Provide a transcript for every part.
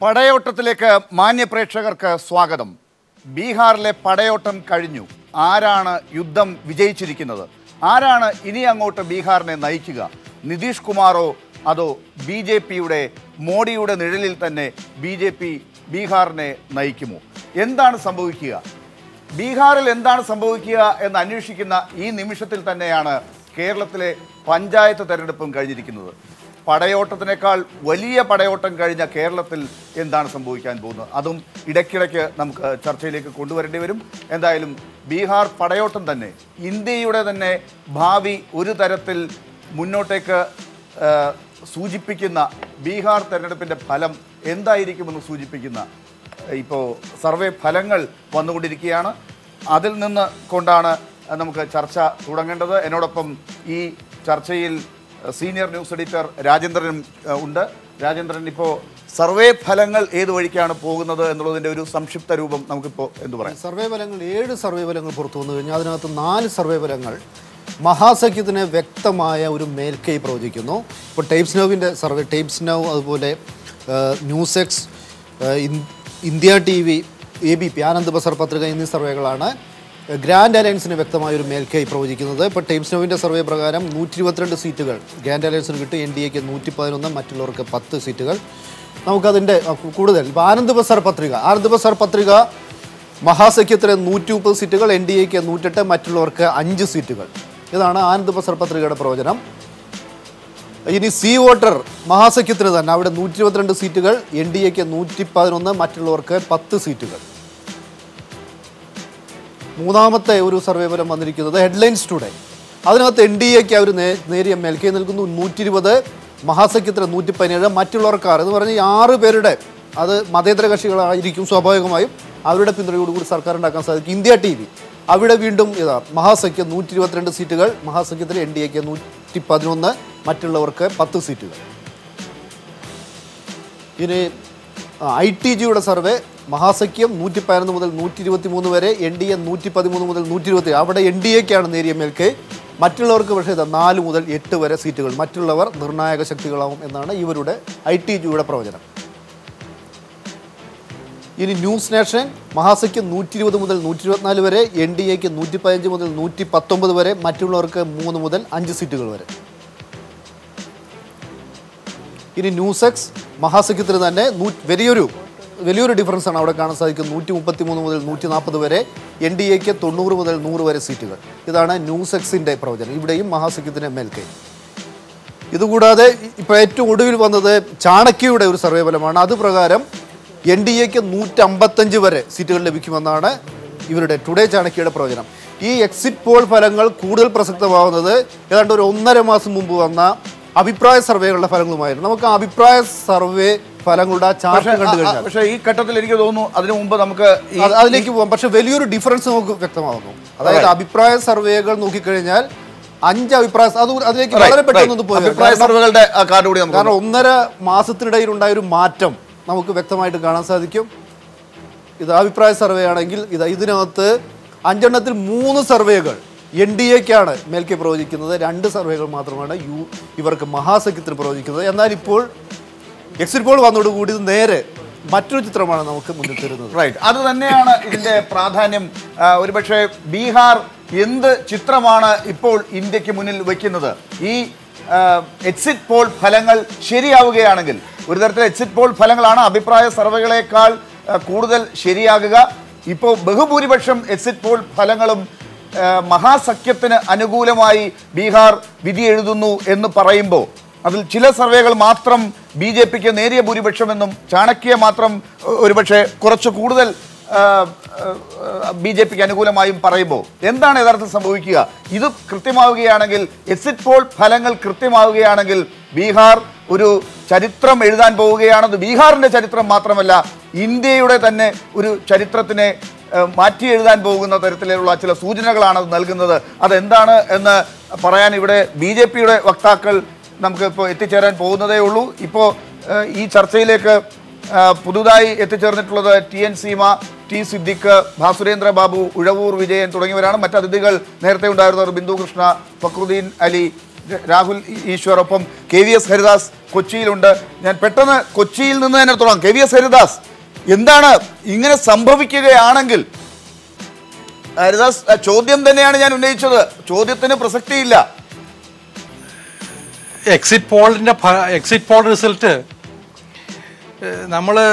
പടയോട്ടത്തിലേക്ക് മാന്യ പ്രേക്ഷകർക്ക് സ്വാഗതം ബീഹാറിലെ പടയോട്ടം കഴിഞ്ഞു ആരാണ് യുദ്ധം വിജയിച്ചിരിക്കുന്നത് ആരാണ് ഇനി അങ്ങോട്ട് ബീഹാറിനെ നയിക്കുക നിതീഷ് കുമാറോ അതോ ബി ജെ പിയുടെ മോഡിയുടെ നിഴലിൽ തന്നെ ബി ജെ പി ബീഹാറിനെ നയിക്കുമോ എന്താണ് സംഭവിക്കുക ബീഹാറിൽ എന്താണ് സംഭവിക്കുക എന്ന് അന്വേഷിക്കുന്ന ഈ നിമിഷത്തിൽ തന്നെയാണ് കേരളത്തിലെ പഞ്ചായത്ത് തെരഞ്ഞെടുപ്പും കഴിഞ്ഞിരിക്കുന്നത് പടയോട്ടത്തിനേക്കാൾ വലിയ പടയോട്ടം കഴിഞ്ഞ കേരളത്തിൽ എന്താണ് സംഭവിക്കാൻ പോകുന്നത് അതും ഇടയ്ക്കിടയ്ക്ക് നമുക്ക് ചർച്ചയിലേക്ക് കൊണ്ടുവരേണ്ടി വരും എന്തായാലും ബീഹാർ പടയോട്ടം തന്നെ ഇന്ത്യയുടെ തന്നെ ഭാവി ഒരു തരത്തിൽ മുന്നോട്ടേക്ക് ആ, സൂചിപ്പിക്കുന്ന ബീഹാർ തെരഞ്ഞെടുപ്പിൻ്റെ ഫലം എന്തായിരിക്കുമെന്ന് സൂചിപ്പിക്കുന്ന ഇപ്പോൾ സർവേ ഫലങ്ങൾ വന്നുകൊണ്ടിരിക്കുകയാണ് അതിൽ നിന്ന് കൊണ്ടാണ് നമുക്ക് ചർച്ച തുടങ്ങേണ്ടത് എന്നോടൊപ്പം ഈ ചർച്ചയിൽ സീനിയർ ന്യൂസ് എഡിറ്റർ രാജേന്ദ്രനും ഏഹ്, ഉണ്ട് രാജേന്ദ്രൻ ഇപ്പോൾ സർവേ ഫലങ്ങൾ ഏത് വഴിക്കാണ് പോകുന്നത് എന്നുള്ളതിൻ്റെ ഒരു സംക്ഷിപ്ത രൂപം നമുക്കിപ്പോൾ എന്തു പറയാം സർവേ ഫലങ്ങൾ ഏഴ് സർവേ ഫലങ്ങൾ പുറത്തു വന്നു കഴിഞ്ഞാൽ അതിനകത്ത് നാല് സർവേ ഫലങ്ങൾ മഹാസഖ്യത്തിന് വ്യക്തമായ ഒരു മേൽക്കൈ പ്രവചിക്കുന്നു ഇപ്പോൾ ടൈപ്സ് നൗവിൻ്റെ സർവേ ടൈപ്സ് നൗ അതുപോലെ ഏഹ്, ന്യൂസ് എക്സ് ഏഹ്, ഇൻ- India T V A B P Ananda Bazar Patrika എന്നീ സർവേകളാണ് ഗ്രാൻഡ് അലയൻസിന് വ്യക്തമായ ഒരു മേൽക്കൈ പ്രവചിക്കുന്നത് ഇപ്പോൾ ടൈംസ് നൗവിൻ്റെ സർവേ പ്രകാരം നൂറ്റി ഇരുപത്തിരണ്ട് സീറ്റുകൾ ഗ്രാൻഡ് അലയൻസിന് കിട്ടും എൻ ഡി എക്ക് നൂറ്റി പതിനൊന്ന് മറ്റുള്ളവർക്ക് പത്ത് സീറ്റുകൾ നമുക്കതിൻ്റെ അഹ്, കൂടുതൽ ഇപ്പോൾ ആനന്ദ് ബസാർ പത്രിക ആനന്ദ് ബസാർ പത്രിക മഹാസഖ്യത്തിന് നൂറ്റി മുപ്പത് സീറ്റുകൾ എൻ ഡി എക്ക് നൂറ്റെട്ട് മറ്റുള്ളവർക്ക് അഞ്ച് സീറ്റുകൾ ഇതാണ് ആനന്ദ് ബസർ പത്രികയുടെ പ്രവചനം ഇനി സി വോട്ടർ മഹാസഖ്യത്തിന് തന്നെ അവിടെ നൂറ്റി ഇരുപത്തിരണ്ട് സീറ്റുകൾ എൻ ഡി എക്ക് നൂറ്റി പതിനൊന്ന് മറ്റുള്ളവർക്ക് പത്ത് സീറ്റുകൾ മൂന്നാമത്തെ ഒരു സർവേ ഫലം വന്നിരിക്കുന്നത് ഹെഡ്ലൈൻസ് ടുഡേ അതിനകത്ത് എൻ ഡി എക്ക് അവർ നേരിയ മേൽക്കൈ നൽകുന്നു നൂറ്റി ഇരുപത് മഹാസഖ്യത്തിന് നൂറ്റി പതിനേഴ് മറ്റുള്ളവർക്ക് ആറ് എന്ന് പറഞ്ഞാൽ ഈ ആറ് പേരുടെ അത് മതേതര കക്ഷികളായിരിക്കും സ്വാഭാവികമായും അവരുടെ പിന്തുണയോടുകൂടി സർക്കാർ ഉണ്ടാക്കാൻ സാധിക്കും ഇന്ത്യ ടി വി അവിടെ വീണ്ടും ഇതാ മഹാസഖ്യം നൂറ്റി ഇരുപത്തിരണ്ട് സീറ്റുകൾ മഹാസഖ്യത്തിന് എൻ ഡി എക്ക് നൂറ്റി പതിനൊന്ന് മറ്റുള്ളവർക്ക് പത്ത് സീറ്റുകൾ ഇനി ഐ ടി ജിയുടെ സർവേ മഹാസഖ്യം നൂറ്റി പതിനൊന്ന് മുതൽ നൂറ്റി ഇരുപത്തി മൂന്ന് വരെ എൻ ഡി എ നൂറ്റി പതിമൂന്ന് മുതൽ നൂറ്റി ഇരുപത്തി അവിടെ എൻ ഡി എക്കാണ് നേരിയ മേൽക്കൈ മറ്റുള്ളവർക്ക് പക്ഷേ ഇതാ നാല് മുതൽ എട്ട് വരെ സീറ്റുകൾ മറ്റുള്ളവർ നിർണായക ശക്തികളാവും എന്നാണ് ഇവരുടെ ഐ ടി ജിയുടെ പ്രവചനം ഇനി ന്യൂസ് നേഷൻ മഹാസഖ്യം നൂറ്റി ഇരുപത് മുതൽ നൂറ്റി ഇരുപത്തിനാല് വരെ എൻ ഡി എക്ക് നൂറ്റി പതിനഞ്ച് മുതൽ നൂറ്റി പത്തൊമ്പത് വരെ മറ്റുള്ളവർക്ക് മൂന്ന് മുതൽ അഞ്ച് സീറ്റുകൾ വരെ ഇനി ന്യൂസ് എക്സ് മഹാസഖ്യത്തിന് തന്നെ നൂ- വലിയൊരു വലിയൊരു ഡിഫറൻസ് ആണ് അവിടെ കാണാൻ സാധിക്കും നൂറ്റി മുപ്പത്തി മൂന്ന് മുതൽ നൂറ്റി നാൽപ്പത് വരെ എൻ ഡി എക്ക് തൊണ്ണൂറ് മുതൽ നൂറ് വരെ സീറ്റുകൾ ഇതാണ് ന്യൂസ് എക്സിൻ്റെ പ്രവചനം ഇവിടെയും മഹാസഖ്യത്തിന് മേൽക്കൈ ഇതുകൂടാതെ ഇപ്പോൾ ഏറ്റവും ഒടുവിൽ വന്നത് ചാണക്യയുടെ ഒരു സർവേ ഫലമാണ് അത് പ്രകാരം എൻ ഡി എക്ക് നൂറ്റമ്പത്തഞ്ച് വരെ സീറ്റുകൾ ലഭിക്കുമെന്നാണ് ഇവരുടെ ടുഡേ ചാണക്യയുടെ പ്രവചനം ഈ എക്സിറ്റ് പോൾ ഫലങ്ങൾ കൂടുതൽ പ്രസക്തമാവുന്നത് ഏതാണ്ട് ഒരു ഒന്നര മാസം മുമ്പ് വന്ന അഭിപ്രായ സർവേകളുടെ ഫലങ്ങളുമായിരുന്നു നമുക്ക് ആ അഭിപ്രായ സർവേ ഫലങ്ങളുടെ ആ ചാർട്ട് പക്ഷേ കണ്ടു ആ- ആ- കഴിഞ്ഞാൽ പക്ഷേ ഈ ഘട്ടത്തിൽ എനിക്ക് തോന്നുന്നു അതിനു മുമ്പ് നമുക്ക് ഈ അത് അതിലേക്ക് പോകാം പക്ഷെ വലിയൊരു ഡിഫറൻസ് നമുക്ക് വ്യക്തമാകുന്നു അതായത് അഭിപ്രായ സർവേകൾ നോക്കിക്കഴിഞ്ഞാൽ അഞ്ച് അഭിപ്രായ അത് അതിലേക്ക് Right, വളരെ right. പെട്ടെന്ന് പോയി അഭിപ്രായ സർവേകളുടെ ആ കാർഡ് കൂടി നമുക്ക് കാരണം ഒന്നര മാസത്തിനിടയിൽ ഉണ്ടായ ഒരു മാറ്റം നമുക്ക് വ്യക്തമായിട്ട് കാണാൻ സാധിക്കും ഇത് അഭിപ്രായ സർവേ ആണെങ്കിൽ ഇത് ഇതിനകത്ത് അഞ്ചെണ്ണത്തിൽ മൂന്ന് സർവേകൾ എൻ ഡി എക്കാണ് മേൽക്കെ പ്രവചിക്കുന്നത് രണ്ട് സർവേകൾ മാത്രമാണ് യു ഇവർക്ക് മഹാസഖ്യത്തിന് പ്രവചിക്കുന്നത് എന്നാൽ ഇപ്പോൾ എക്സിറ്റ് പോൾ വന്നതോടുകൂടി ഇത് നേരെ മറ്റൊരു ചിത്രമാണ് നമുക്ക് മുന്നിൽ തരുന്നത് റൈറ്റ് അത് തന്നെയാണ് ഇതിന്റെ പ്രാധാന്യം ആ, ഒരുപക്ഷെ ബീഹാർ എന്ത് ചിത്രമാണ് ഇപ്പോൾ ഇന്ത്യക്ക് മുന്നിൽ വെക്കുന്നത് ഈ എക്സിറ്റ് പോൾ ഫലങ്ങൾ ശരിയാവുകയാണെങ്കിൽ ഒരു തരത്തിൽ എക്സിറ്റ് പോൾ ഫലങ്ങളാണ് അഭിപ്രായ സർവേകളെക്കാൾ ആ, കൂടുതൽ ശരിയാകുക ഇപ്പോൾ ബഹുഭൂരിപക്ഷം എക്സിറ്റ് പോൾ ഫലങ്ങളും ആ, മഹാസഖ്യത്തിന് അനുകൂലമായി ബീഹാർ വിധി എഴുതുന്നു എന്ന് പറയുമ്പോൾ അതിൽ ചില സർവേകൾ മാത്രം ബി ജെ പിക്ക് നേരിയ ഭൂരിപക്ഷമെന്നും ചാണക്യ മാത്രം ഏഹ്, ഒരുപക്ഷെ കുറച്ച് കൂടുതൽ ബി ജെ പിക്ക് അനുകൂലമായും പറയുമ്പോൾ എന്താണ് യഥാർത്ഥത്തിൽ സംഭവിക്കുക ഇത് കൃത്യമാവുകയാണെങ്കിൽ എക്സിറ്റ് പോൾ ഫലങ്ങൾ കൃത്യമാവുകയാണെങ്കിൽ ബീഹാർ ഒരു ചരിത്രം എഴുതാൻ പോവുകയാണെന്ന് ബീഹാറിന്റെ ചരിത്രം മാത്രമല്ല ഇന്ത്യയുടെ തന്നെ ഒരു ചരിത്രത്തിനെ ഏഹ്, മാറ്റി എഴുതാൻ പോകുന്ന തരത്തിലുള്ള ചില സൂചനകളാണ് അത് നൽകുന്നത് അതെന്താണ് എന്ന് പറയാൻ ഇവിടെ ബി ജെ പിയുടെ വക്താക്കൾ നമുക്ക് ഇപ്പോൾ എത്തിച്ചേരാൻ പോകുന്നതേ ഉള്ളൂ ഇപ്പോൾ ഏഹ്, ഈ ചർച്ചയിലേക്ക് ഏഹ്, പുതുതായി എത്തിച്ചേർന്നിട്ടുള്ളത് T N Seema T Siddique Bhasurendra Babu Uzhavoor Vijayan തുടങ്ങിയവരാണ് മറ്റ് അതിഥികൾ നേരത്തെ ഉണ്ടായിരുന്നവർ ബിന്ദു കൃഷ്ണ ഫക്രുദ്ദീൻ അലി രാഹുൽ ഈശ്വർ ഒപ്പം കെ വി എസ് ഹരിദാസ് കൊച്ചിയിലുണ്ട് ഞാൻ പെട്ടെന്ന് കൊച്ചിയിൽ നിന്ന് തന്നെ തുടങ്ങാം കെ വി എസ് ഹരിദാസ് എന്താണ് ഇങ്ങനെ സംഭവിക്കുകയാണെങ്കിൽ ഹരിദാസ് ആ ചോദ്യം തന്നെയാണ് ഞാൻ ഉന്നയിച്ചത് ചോദ്യത്തിന് പ്രസക്തിയില്ല എക്സിറ്റ് പോളിൻ്റെ എക്സിറ്റ് പോൾ റിസൾട്ട് നമ്മൾ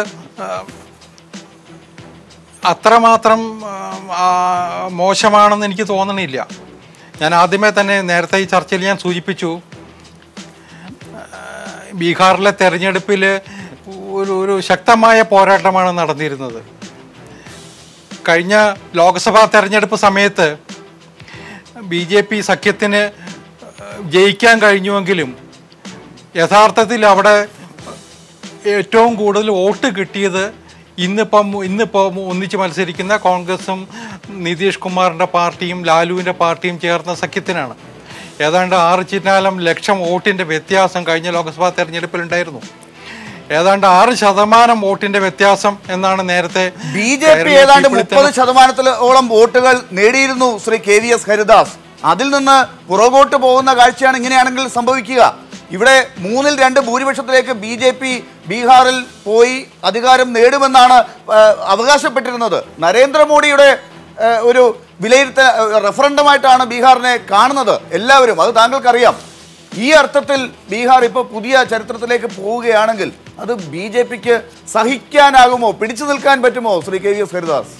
അത്രമാത്രം ആ, മോശമാണെന്ന് എനിക്ക് തോന്നണില്ല ഞാൻ ആദ്യമേ തന്നെ നേരത്തെ ഈ ചർച്ചയിൽ ഞാൻ സൂചിപ്പിച്ചു ആ, ബീഹാറിലെ തെരഞ്ഞെടുപ്പിൽ ഒരു ഒരു ശക്തമായ പോരാട്ടമാണ് നടന്നിരുന്നത് കഴിഞ്ഞ ലോക്സഭാ തെരഞ്ഞെടുപ്പ് സമയത്ത് ബി ജെ പി സഖ്യത്തിന് ജയിക്കാൻ കഴിഞ്ഞുവെങ്കിലും യഥാർത്ഥത്തിൽ അവിടെ ഏറ്റവും കൂടുതൽ വോട്ട് കിട്ടിയത് ഇന്നിപ്പം ഇന്നിപ്പോൾ ഒന്നിച്ച് മത്സരിക്കുന്ന കോൺഗ്രസും നിതീഷ് കുമാറിൻ്റെ പാർട്ടിയും ലാലുവിൻ്റെ പാർട്ടിയും ചേർന്ന സഖ്യത്തിനാണ് ഏതാണ്ട് ആറ് ചിന്നാലം ലക്ഷം വോട്ടിൻ്റെ വ്യത്യാസം കഴിഞ്ഞ ലോക്സഭാ തെരഞ്ഞെടുപ്പിലുണ്ടായിരുന്നു ഏതാണ്ട് ആറ് ശതമാനം വോട്ടിൻ്റെ വ്യത്യാസം എന്നാണ് നേരത്തെ ബി ജെ പി കേരള ഏതാണ്ട് പീപ്പിൾ മുപ്പത് ശതമാനത്തിലോളം വോട്ടുകൾ നേടിയിരുന്നു Shri K V S Haridas അതിൽ നിന്ന് പുറകോട്ട് പോകുന്ന കാഴ്ചയാണ് ഇങ്ങനെയാണെങ്കിൽ സംഭവിക്കുക ഇവിടെ മൂന്നിൽ രണ്ട് ഭൂരിപക്ഷത്തിലേക്ക് ബി ജെ പി ബീഹാറിൽ പോയി അധികാരം നേടുമെന്നാണ് ആ, അവകാശപ്പെട്ടിരുന്നത് നരേന്ദ്രമോദിയുടെ ആ, ഒരു വിലയിരുത്തൽ റഫറൻഡമായിട്ടാണ് ബീഹാറിനെ കാണുന്നത് എല്ലാവരും അത് താങ്കൾക്കറിയാം ഈ അർത്ഥത്തിൽ ബീഹാർ ഇപ്പോൾ പുതിയ ചരിത്രത്തിലേക്ക് പോവുകയാണെങ്കിൽ അത് ബി ജെ പിക്ക് സഹിക്കാനാകുമോ പിടിച്ചു നിൽക്കാൻ പറ്റുമോ Shri K V S Haridas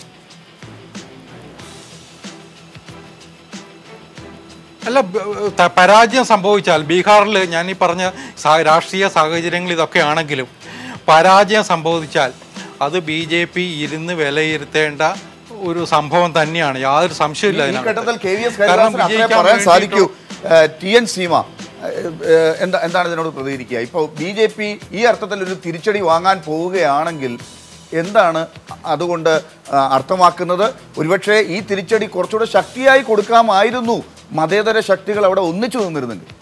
അല്ല ബ- ത- പരാജയം സംഭവിച്ചാൽ ബീഹാറിൽ ഞാൻ ഈ പറഞ്ഞ സാ- രാഷ്ട്രീയ സാഹചര്യങ്ങൾ ഇതൊക്കെ ആണെങ്കിലും പരാജയം സംഭവിച്ചാൽ അത് ബി ജെ പി ഇരുന്ന് വിലയിരുത്തേണ്ട ഒരു സംഭവം തന്നെയാണ് യാതൊരു സംശയമില്ല ഈ അതിനകത്ത്. ഘട്ടത്തിൽ കെ വി എസ് കാരണം ഹരിദാസിന് അത്രേ വിജയിക്കാൻ പറയാൻ സാധിക്കൂ വേണ്ടിയിട്ട് ഏഹ്, ടി എൻ സീമ ഏഹ്, ഏഹ്, എന്താ എന്താണ് ഇതിനോട് പ്രതികരിക്കുക ഇപ്പോൾ ബി ജെ പി ഈ അർത്ഥത്തിൽ ഒരു തിരിച്ചടി വാങ്ങാൻ പോവുകയാണെങ്കിൽ എന്താണ് അതുകൊണ്ട് ആ, അർത്ഥമാക്കുന്നത് ഒരുപക്ഷെ ഈ തിരിച്ചടി കുറച്ചുകൂടെ ശക്തിയായി കൊടുക്കാമായിരുന്നു മതേതര ശക്തികൾ അവിടെ ഒന്നിച്ചു നിന്നിരുന്നെങ്കിൽ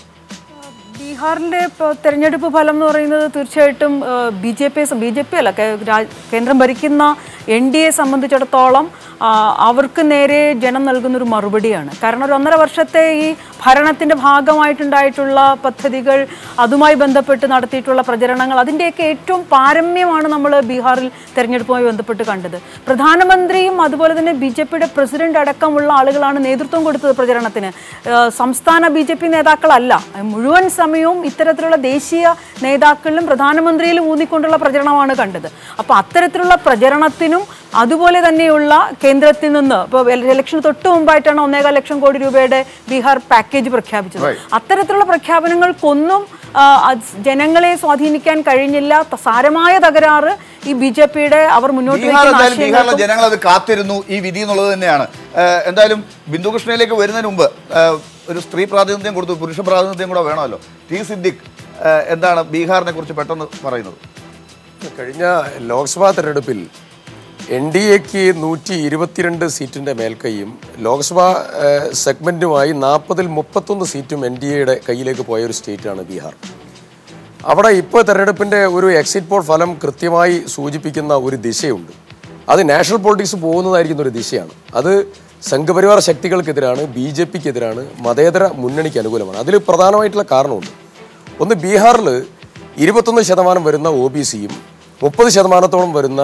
ബീഹാറിന്റെ ഇപ്പോൾ തെരഞ്ഞെടുപ്പ് ഫലം എന്ന് പറയുന്നത് തീർച്ചയായിട്ടും B J P B J P അല്ല കേ- രാ- കേന്ദ്രം ഭരിക്കുന്ന എൻ ഡി എ സംബന്ധിച്ചിടത്തോളം ആ, അവർക്ക് നേരെ ജനം നൽകുന്നൊരു മറുപടിയാണ് കാരണം ഒരു ഒന്നര വർഷത്തെ ഈ ഭരണത്തിൻ്റെ ഭാഗമായിട്ടുണ്ടായിട്ടുള്ള പദ്ധതികൾ അതുമായി ബന്ധപ്പെട്ട് നടത്തിയിട്ടുള്ള പ്രചരണങ്ങൾ അതിൻ്റെയൊക്കെ ഏറ്റവും പാരമ്യമാണ് നമ്മൾ ബീഹാറിൽ തെരഞ്ഞെടുപ്പുമായി ബന്ധപ്പെട്ട് കണ്ടത് പ്രധാനമന്ത്രിയും അതുപോലെ തന്നെ ബി ജെ പിയുടെ പ്രസിഡന്റ് അടക്കമുള്ള ആളുകളാണ് നേതൃത്വം കൊടുത്തത് പ്രചരണത്തിന് ഏഹ് സംസ്ഥാന ബി ജെ പി നേതാക്കളല്ല മുഴുവൻ സമയവും ഇത്തരത്തിലുള്ള ദേശീയ നേതാക്കളിലും പ്രധാനമന്ത്രിയിലും ഊന്നിക്കൊണ്ടുള്ള പ്രചരണമാണ് കണ്ടത് അപ്പോൾ അത്തരത്തിലുള്ള പ്രചരണത്തിനും അതുപോലെ തന്നെയുള്ള കേന്ദ്രത്തിൽ നിന്ന് ഇപ്പോൾ ഇലക്ഷന് തൊട്ട് മുമ്പായിട്ടാണ് ഒന്നേകാൽ ലക്ഷം കോടി രൂപയുടെ ബീഹാർ പാക്കേജ് പ്രഖ്യാപിച്ചത് അത്തരത്തിലുള്ള പ്രഖ്യാപനങ്ങൾക്കൊന്നും ആ, അത് ജനങ്ങളെ സ്വാധീനിക്കാൻ കഴിഞ്ഞില്ല ത- സാരമായ തകരാറ് ഈ ബി ജെ പിയുടെ അവർ മുന്നോട്ട് ബീഹാർ വയ്ക്കുന്ന എന്തായാലും ബീഹാറിലെ ആശയങ്ങൾക്കും ജനങ്ങൾ അത് കാത്തിരുന്നു ഈ വിധി എന്നുള്ളത് തന്നെയാണ് ഏഹ്, എന്തായാലും ബിന്ദുകൃഷ്ണയിലേക്ക് വരുന്നതിന് മുമ്പ് ഏഹ്, ഒരു സ്ത്രീ പ്രാതിനിധ്യം കൊടുത്തു പുരുഷ പ്രാതിനിധ്യം കൂടെ വേണമല്ലോ ടി സിദ്ദിഖ് ഏഹ്, എന്താണ് ബീഹാറിനെ കുറിച്ച് പെട്ടെന്ന് പറയുന്നത് കഴിഞ്ഞ ലോക്സഭാ തെരഞ്ഞെടുപ്പിൽ എൻ ഡി എക്ക് നൂറ്റി ഇരുപത്തിരണ്ട് സീറ്റിൻ്റെ മേൽക്കൈയും ലോക്സഭാ ഏഹ്, സെഗ്മെൻറ്റുമായി നാൽപ്പതിൽ മുപ്പത്തൊന്ന് സീറ്റും എൻ ഡി എയുടെ കയ്യിലേക്ക് പോയ ഒരു സ്റ്റേറ്റാണ് ബീഹാർ അവിടെ ഇപ്പോൾ തെരഞ്ഞെടുപ്പിൻ്റെ ഒരു എക്സിറ്റ് പോൾ ഫലം കൃത്യമായി സൂചിപ്പിക്കുന്ന ഒരു ദിശയുണ്ട് അത് നാഷണൽ പൊളിറ്റിക്സ് പോകുന്നതായിരിക്കുന്ന ഒരു ദിശയാണ് അത് സംഘപരിവാർ ശക്തികൾക്കെതിരാണ് ബി ജെ പിക്കെതിരാണ് മതേതര മുന്നണിക്ക് അനുകൂലമാണ് അതിൽ പ്രധാനമായിട്ടുള്ള കാരണമുണ്ട് ഒന്ന് ബീഹാറിൽ ഇരുപത്തൊന്ന് ശതമാനം വരുന്ന ഒ ബി സിയും മുപ്പത് ശതമാനത്തോളം വരുന്ന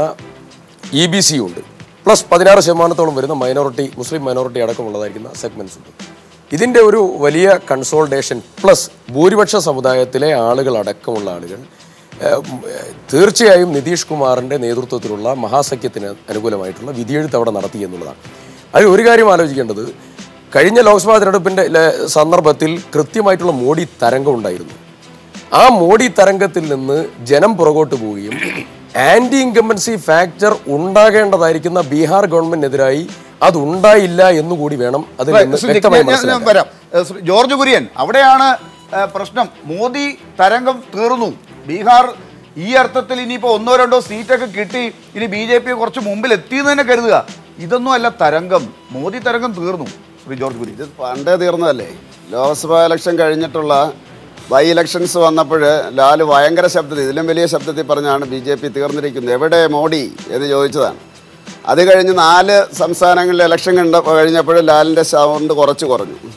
ഇ ബി സിയും ഉണ്ട് പ്ലസ് പതിനാറ് ശതമാനത്തോളം വരുന്ന മൈനോറിറ്റി മുസ്ലിം മൈനോറിറ്റി അടക്കമുള്ളതായിരിക്കുന്ന സെഗ്മെൻറ്റ്സ് ഉണ്ട് ഇതിൻ്റെ ഒരു വലിയ കൺസോൾട്ടേഷൻ പ്ലസ് ഭൂരിപക്ഷ സമുദായത്തിലെ ആളുകൾ അടക്കമുള്ള ആളുകൾ ഏഹ്, ഉം, ഏഹ്, തീർച്ചയായും നിതീഷ് കുമാറിൻ്റെ നേതൃത്വത്തിലുള്ള മഹാസഖ്യത്തിന് അനുകൂലമായിട്ടുള്ള വിധിയെഴുത്ത് അവിടെ നടത്തി എന്നുള്ളതാണ് അതിൽ ഒരു കാര്യം ആലോചിക്കേണ്ടത് കഴിഞ്ഞ ലോക്സഭാ തെരഞ്ഞെടുപ്പിൻ്റെ ലെ- സന്ദർഭത്തിൽ കൃത്യമായിട്ടുള്ള മോഡി തരംഗം ഉണ്ടായിരുന്നു ആ മോഡി തരംഗത്തിൽ നിന്ന് ജനം പുറകോട്ട് പോവുകയും ആന്റി ഇൻകമ്പൻസി ഫാക്ടർ ഉണ്ടാകേണ്ടതായിരിക്കുന്ന ബീഹാർ ഗവൺമെന്റിനെതിരായി അത് ഉണ്ടായില്ല എന്നുകൂടി വേണം അതിൽ നിന്ന് സിദ്ദിഖ്, വ്യക്തമായി ഞാൻ- ഞാൻ- ഞാൻ മനസ്സിലാക്കാൻ വരാം ഏഹ് ശ്രീ ജോർജ് കുര്യൻ അവിടെയാണ് ഏഹ്, പ്രശ്നം മോദി തരംഗം തീർന്നു ബീഹാർ ഈ അർത്ഥത്തിൽ ഇനിയിപ്പോൾ ഒന്നോ രണ്ടോ സീറ്റൊക്കെ കിട്ടി ഇനി ബി ജെ പി കുറച്ച് മുമ്പിൽ എത്തിയെന്ന് തന്നെ കരുതുക ഇതൊന്നും അല്ല തരംഗം മോദി തരംഗം തീർന്നു ശ്രീ ജോർജ് കുര്യൻ ഇത് പണ്ടേ തീർന്നതല്ലേ ലോക്സഭാ ഇലക്ഷൻ കഴിഞ്ഞിട്ടുള്ള ബൈ ഇലക്ഷൻസ് വന്നപ്പോൾ ലാല് ഭയങ്കര ശബ്ദത്തിൽ ഇതിലും വലിയ ശബ്ദത്തിൽ പറഞ്ഞാണ് ബി ജെ പി തീർന്നിരിക്കുന്നത് എവിടെ മോഡി എന്ന് ചോദിച്ചതാണ് അത് കഴിഞ്ഞ് നാല് സംസ്ഥാനങ്ങളിൽ ഇലക്ഷൻ കണ്ട കഴിഞ്ഞപ്പോൾ ലാലിൻ്റെ സൗണ്ട് കുറച്ച് കുറഞ്ഞു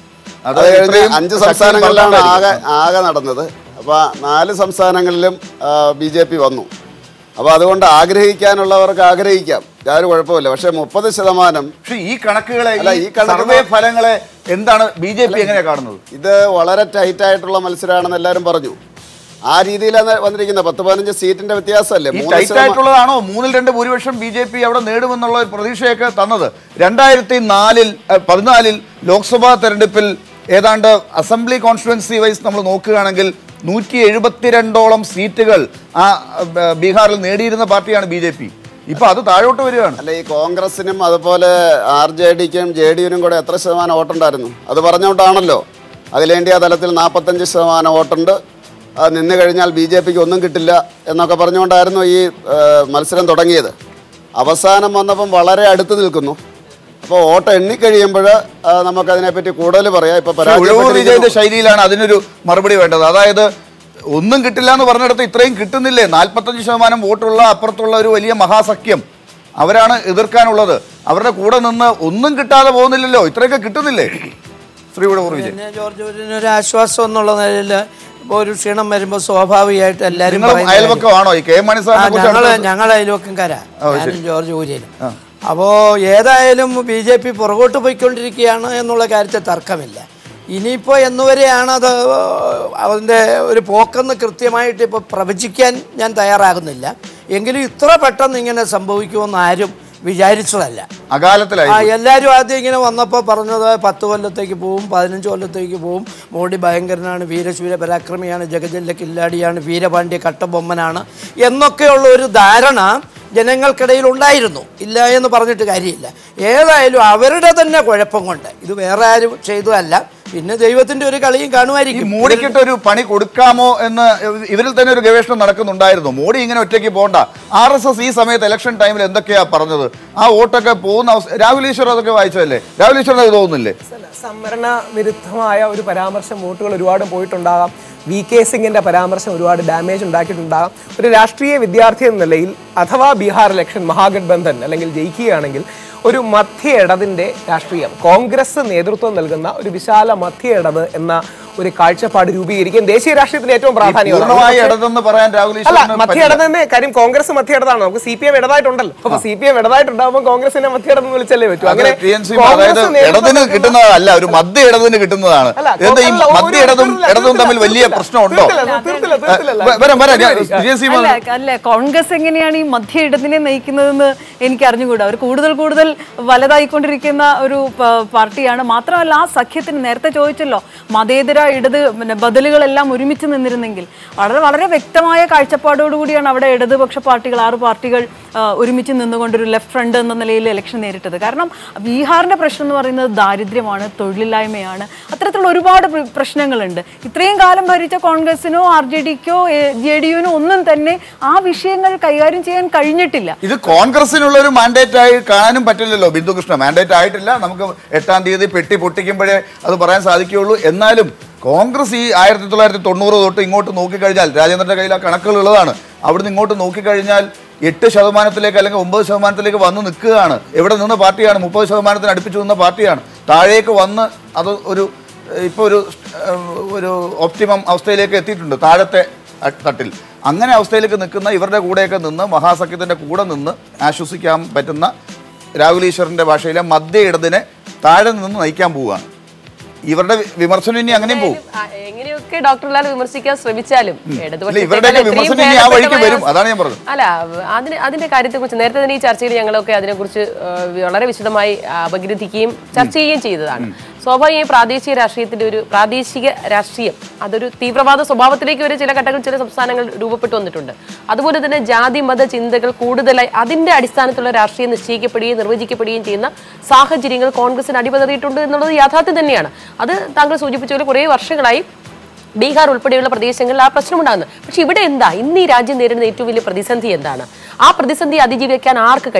അത് അത് കഴിഞ്ഞ് ഇത്രയും അഞ്ച് ശക്തിയിൽ സംസ്ഥാനങ്ങളിലാണ് ആകെ പറഞ്ഞുകൊണ്ടായിരിക്കും. ആകെ നടന്നത് അപ്പോൾ നാല് സംസ്ഥാനങ്ങളിലും ബി ജെ പി വന്നു അപ്പോൾ അതുകൊണ്ട് ആഗ്രഹിക്കാനുള്ളവർക്ക് ആഗ്രഹിക്കാം യാതൊരു കുഴപ്പമില്ല പക്ഷേ മുപ്പത് ശതമാനം പക്ഷെ ഈ കണക്കുകളെ അല്ല, ഈ ഈ കണക്ക് സർവേ ഫലങ്ങളെ എന്താണ് ബി ജെ പി എങ്ങനെയാ കാണുന്നത് ഇത് വളരെ ടൈറ്റ് ആയിട്ടുള്ള മത്സരമാണെന്ന് എല്ലാവരും പറഞ്ഞു ആ രീതിയിലാണ് വന്നിരിക്കുന്നത് പത്ത് പതിനഞ്ച് സീറ്റിന്റെ വ്യത്യാസമല്ലേ ഈ മൂന്ന് ടൈറ്റ് ശതമാനം ആയിട്ടുള്ളതാണോ മൂന്നിൽ രണ്ട് ഭൂരിപക്ഷം ബി ജെ പി അവിടെ നേടുമെന്നുള്ള ഒരു പ്രതീക്ഷയൊക്കെ തന്നത് രണ്ടായിരത്തി നാലിൽ അഹ്, പതിനാലിൽ ലോക്സഭാ തെരഞ്ഞെടുപ്പിൽ ഏതാണ്ട് അസംബ്ലി കോൺസ്റ്റിറ്റ്യുവൻസി വൈസ് നമ്മൾ നോക്കുകയാണെങ്കിൽ നൂറ്റി എഴുപത്തിരണ്ടോളം സീറ്റുകൾ ആ അഹ്, ബീഹാറിൽ നേടിയിരുന്ന പാർട്ടിയാണ് ബി ജെ പി ഇപ്പൊ അത് താഴോട്ട് വരികയാണ് അല്ല ഈ കോൺഗ്രസിനും അതുപോലെ ആർ ജെ ഡിക്കും ജെ ഡി യുനും കൂടെ എത്ര ശതമാനം വോട്ടുണ്ടായിരുന്നു അത് പറഞ്ഞുകൊണ്ടാണല്ലോ അഖിലേന്ത്യാ തലത്തിൽ നാൽപ്പത്തഞ്ച് ശതമാനം വോട്ടുണ്ട് അത് നിന്ന് കഴിഞ്ഞാൽ ബി ജെ പിക്ക് ഒന്നും കിട്ടില്ല എന്നൊക്കെ പറഞ്ഞുകൊണ്ടായിരുന്നു ഈ ആ, മത്സരം തുടങ്ങിയത് അവസാനം വന്നപ്പം വളരെ അടുത്ത് നിൽക്കുന്നു അപ്പോൾ വോട്ട് എണ്ണിക്കഴിയുമ്പോൾ നമുക്കതിനെപ്പറ്റി കൂടുതൽ പറയാം ഇപ്പൊ പക്ഷേ ഉഴവൂർ വിജയന്റെ പരാജയപ്പെട്ടിരിക്കുന്നു. ശൈലിയിലാണ് അതിനൊരു മറുപടി വേണ്ടത് അതായത് ഒന്നും കിട്ടില്ല എന്ന് പറഞ്ഞിടത്ത് ഇത്രയും കിട്ടുന്നില്ലേ നാൽപ്പത്തഞ്ച് ശതമാനം വോട്ടുള്ള അപ്പുറത്തുള്ള ഒരു വലിയ മഹാസഖ്യം അവരാണ് എതിർക്കാനുള്ളത് അവരുടെ കൂടെ നിന്ന് ഒന്നും കിട്ടാതെ പോകുന്നില്ലല്ലോ ഇത്രയൊക്കെ കിട്ടുന്നില്ലേ ശ്രീ ഉഴവൂർ വിജയൻ പിന്നെ ജോർജ് കുര്യന് ഒരു ആശ്വാസം എന്നുള്ള നിലയിൽ ഇപ്പോൾ ഒരു ക്ഷീണം വരുമ്പോൾ സ്വാഭാവികമായിട്ട് എല്ലാവരും നിങ്ങളും പറയുന്ന കാര്യം- അയൽവക്കമാണോ ഈ കെ എം മണി ആ, സാറിനെ ഞങ്ങള് കുറിച്ച് ഞങ്ങൾ അയൽവക്കംകാരാ ഞാനും ജോർജ് കുര്യനും അപ്പോൾ ഏതായാലും ബി ജെ പി പുറകോട്ട് പോയിക്കൊണ്ടിരിക്കുകയാണ് എന്നുള്ള കാര്യത്തിൽ തർക്കമില്ല ഇനിയിപ്പോൾ എന്നുവരെയാണ് അത് അതിൻ്റെ ഒരു പോക്കെന്ന് കൃത്യമായിട്ട് ഇപ്പോൾ പ്രവചിക്കാൻ ഞാൻ തയ്യാറാകുന്നില്ല എങ്കിലും ഇത്ര പെട്ടെന്ന് ഇങ്ങനെ സംഭവിക്കുമെന്ന് ആരും വിചാരിച്ചതല്ല അകാലത്തിലായി ആ എല്ലാവരും ആദ്യം ഇങ്ങനെ വന്നപ്പോൾ പറഞ്ഞത് പത്ത് കൊല്ലത്തേക്ക് പോവും പതിനഞ്ച് കൊല്ലത്തേക്ക് പോവും മോഡി ഭയങ്കരനാണ് വീരശൂര പരാക്രമിയാണ് ജഗജല്ല കില്ലാടിയാണ് വീരപാണ്ഡ്യ കട്ടബൊമ്മനാണ് എന്നൊക്കെയുള്ള ഒരു ധാരണ ജനങ്ങൾക്കിടയിൽ ഉണ്ടായിരുന്നു ഇല്ല എന്ന് പറഞ്ഞിട്ട് കാര്യമില്ല ഏതായാലും അവരുടെ തന്നെ കുഴപ്പം കൊണ്ട് ഇത് വേറെ ആരും ചെയ്തതല്ല പിന്നെ ദൈവത്തിന്റെ ഒരു കളിയും ഈ കാണുമായിരിക്കും മോഡിക്കിട്ട് ഒരു പണി കൊടുക്കാമോ എന്ന് ഇവരിൽ തന്നെ ഒരു ഗവേഷണം നടക്കുന്നുണ്ടായിരുന്നു മോഡി ഇങ്ങനെ ഒറ്റയ്ക്ക് പോകണ്ട ആർ എസ് എസ് ഈ സമയത്ത് ഇലക്ഷൻ ടൈമിൽ എന്തൊക്കെയാ പറഞ്ഞത് ആ വോട്ടൊക്കെ പോകുന്ന അവസ്ഥ രാഹുൽ ഈശ്വർ അതൊക്കെ വായിച്ചതല്ലേ രാഹുൽ ഈശ്വറിന് അത് തോന്നുന്നില്ലേ സംവരണ വിരുദ്ധമായ ഒരു പരാമർശം വോട്ടുകൾ ഒരുപാട് പോയിട്ടുണ്ടാകാം വി കെ സിംഗിന്റെ പരാമർശം ഒരുപാട് ഡാമേജ് ഉണ്ടാക്കിയിട്ടുണ്ടാകാം ഒരു രാഷ്ട്രീയ വിദ്യാർത്ഥി എന്ന നിലയിൽ അഥവാ ബീഹാർ ഇലക്ഷൻ മഹാഗഡ്ബന്ധൻ അല്ലെങ്കിൽ ജയിക്കുകയാണെങ്കിൽ ഒരു മധ്യ ഇടതിന്റെ രാഷ്ട്രീയം കോൺഗ്രസ് നേതൃത്വം നൽകുന്ന ഒരു വിശാല മധ്യ ഇടത് എന്ന ഒരു കാഴ്ചപ്പാട് രൂപീകരിക്കാൻ ദേശീയ രാഷ്ട്രീയത്തിന് ഏറ്റവും പ്രാധാന്യമാണ് പൂർണ്ണമായി പക്ഷേ- ഇടതെന്ന് പറയാൻ രാഹുൽ അല്ല ഈശ്വറിന് മധ്യ പറ്റില്ല. ഇടത് തന്നെ കാര്യം കോൺഗ്രസ് മധ്യ ഇടതാണ് നമുക്ക് സി പി എം ഇടതായിട്ടുണ്ടല്ലോ അപ്പൊ സി പി എം ഇടതായിട്ടുണ്ടാകുമ്പോൾ കോൺഗ്രസിനെ മധ്യ ഇടതെന്ന് വിളിച്ചല്ലേ പറ്റൂ അങ്ങനെ ടി എൻ സി അതായത് നേതൃത്വം ഇടതിന് നൽകുന്ന- കിട്ടുന്നതല്ല ഒരു മധ്യ ഇടതിന് കിട്ടുന്നതാണ് അല്ല, എന്താ ഈ അല്ല, ഒരു- മധ്യ ഇടതും തീർത്തില്ല, ഇടതും തമ്മിൽ തീർത്തില്ല, വലിയ പ്രശ്നമുണ്ടോ തീർത്തില്ല, തീർത്തില്ല, തീർത്തില്ല. വ- വരാം വരാം ഞാൻ- ടി എൻ സി അല്ല അല്ല കോൺഗ്രസ് എങ്ങനെയാണ് ഈ മധ്യ ഇടതിനെ നയിക്കുന്നതെന്ന് എനിക്ക് അറിഞ്ഞുകൂടാ അവർ കൂടുതൽ കൂടുതൽ വലതായിക്കൊണ്ടിരിക്കുന്ന ഒരു പ- പാർട്ടിയാണ് മാത്രമല്ല ആ സഖ്യത്തിന് നേരത്തെ ചോദിച്ചല്ലോ മതേതര ഇടത് പിന്നെ ബദലുകളെല്ലാം ഒരുമിച്ച് നിന്നിരുന്നെങ്കിൽ വളരെ വളരെ വ്യക്തമായ കാഴ്ചപ്പാടോടുകൂടിയാണ് അവിടെ ഇടതുപക്ഷ പാർട്ടികൾ ആറ് പാർട്ടികൾ ആ, ഒരുമിച്ച് നിന്നുകൊണ്ടൊരു ലെഫ്റ്റ് ഫ്രണ്ട് എന്ന നിലയിൽ ഇലക്ഷൻ നേരിട്ടത് കാരണം ബീഹാറിന്റെ പ്രശ്നം എന്ന് പറയുന്നത് ദാരിദ്ര്യമാണ് തൊഴിലില്ലായ്മയാണ് അത്തരത്തിലുള്ള ഒരുപാട് പ്ര- പ്രശ്നങ്ങളുണ്ട് ഇത്രയും കാലം ഭരിച്ച കോൺഗ്രസിനോ ആർ ജെ ഡിക്കോ ജെ ഡി യുനോ ഒന്നും തന്നെ ആ വിഷയങ്ങൾ കൈകാര്യം ചെയ്യാൻ കഴിഞ്ഞിട്ടില്ല ഇത് കോൺഗ്രസിനുള്ള ഒരു മാൻഡേറ്റ് ആയി കാണാനും പറ്റില്ലല്ലോ ബിന്ദു കൃഷ്ണ മാൻഡേറ്റ് ആയിട്ടില്ല നമുക്ക് എട്ടാം തീയതി പെട്ടി പൊട്ടിക്കുമ്പോഴേ അത് പറയാൻ സാധിക്കുകയുള്ളൂ എന്നാലും കോൺഗ്രസ് ഈ ആയിരത്തി തൊള്ളായിരത്തി തൊണ്ണൂറ് തൊട്ട് ഇങ്ങോട്ട് നോക്കിക്കഴിഞ്ഞാൽ രാജേന്ദ്രന്റെ കയ്യിൽ ആ കണക്കുകൾ ഉള്ളതാണ് അവിടുന്ന് ഇങ്ങോട്ട് നോക്കിക്കഴിഞ്ഞാൽ എട്ട് ശതമാനത്തിലേക്ക് അല്ലെങ്കിൽ ഒമ്പത് ശതമാനത്തിലേക്ക് വന്ന് നിൽക്കുകയാണ് എവിടെ നിന്ന പാർട്ടിയാണ് മുപ്പത് ശതമാനത്തിന് അടുപ്പിച്ച് നിന്ന പാർട്ടിയാണ് താഴേക്ക് വന്ന് അത് ഒരു ഇപ്പോൾ ഒരു ഏഹ്, ഒരു ഒപ്റ്റിമം അവസ്ഥയിലേക്ക് എത്തിയിട്ടുണ്ട് താഴത്തെ അ- തട്ടിൽ അങ്ങനെ അവസ്ഥയിലേക്ക് നിൽക്കുന്ന ഇവരുടെ കൂടെയൊക്കെ നിന്ന് മഹാസഖ്യത്തിൻ്റെ കൂടെ നിന്ന് ആശ്വസിക്കാൻ പറ്റുന്ന രാഹുൽ ഈശ്വറിൻ്റെ ഭാഷയിലെ മധ്യ ഇടതിനെ താഴെ നിന്ന് നയിക്കാൻ പോവുകയാണ് ഇവരുടെ വി- വിമർശനം ഇനി അങ്ങനെയും പോകും ആ, എങ്ങനെയൊക്കെ ഡോക്ടർ ലാൽ വിമർശിക്കാൻ ശ്രമിച്ചാലും ഇല്ല, ഇവരുടെയൊക്കെ വിമർശനം ഇനി ആ വഴിക്ക് വരും. അതാണ് ഞാൻ പറഞ്ഞത്. അല്ല അതിന് അതിന്റെ കാര്യത്തെക്കുറിച്ച് നേരത്തെ തന്നെ ഈ ചർച്ചയിൽ ഞങ്ങളൊക്കെ അതിനെക്കുറിച്ച് ആ, വളരെ വിശദമായി അപഗ്രഥിക്കുകയും ചർച്ച ചെയ്യുകയും ചെയ്തതാണ് സ്വാഭാവികമായി പ്രാദേശിക രാഷ്ട്രീയത്തിന്റെ ഒരു പ്രാദേശിക രാഷ്ട്രീയം അതൊരു തീവ്രവാദ സ്വഭാവത്തിലേക്ക് വരെ ചില ഘട്ടങ്ങളിൽ ചില സംസ്ഥാനങ്ങൾ രൂപപ്പെട്ടു വന്നിട്ടുണ്ട് അതുപോലെ തന്നെ ജാതി മത ചിന്തകൾ കൂടുതലായി അതിന്റെ അടിസ്ഥാനത്തിലുള്ള രാഷ്ട്രീയം നിശ്ചയിക്കപ്പെടുകയും നിർവചിക്കപ്പെടുകയും ചെയ്യുന്ന സാഹചര്യങ്ങൾ കോൺഗ്രസിന് അടിപതറിയിട്ടുണ്ട് എന്നുള്ളത് യാഥാർത്ഥ്യം തന്നെയാണ് അത് താങ്കൾ സൂചിപ്പിച്ച പോലെ കുറേ വർഷങ്ങളായി ബീഹാർ ഉൾപ്പെടെയുള്ള പ്രദേശങ്ങളിൽ ആ പ്രശ്നമുണ്ടാകുന്നത് പക്ഷെ ഇവിടെ എന്താ ഇന്ന് ഈ രാജ്യം നേരിടുന്ന ഏറ്റവും വലിയ പ്രതിസന്ധി എന്താണ് ആ പ്രതിസന്ധി അതിജീവിക്കാൻ ആർക്ക് കഴിയും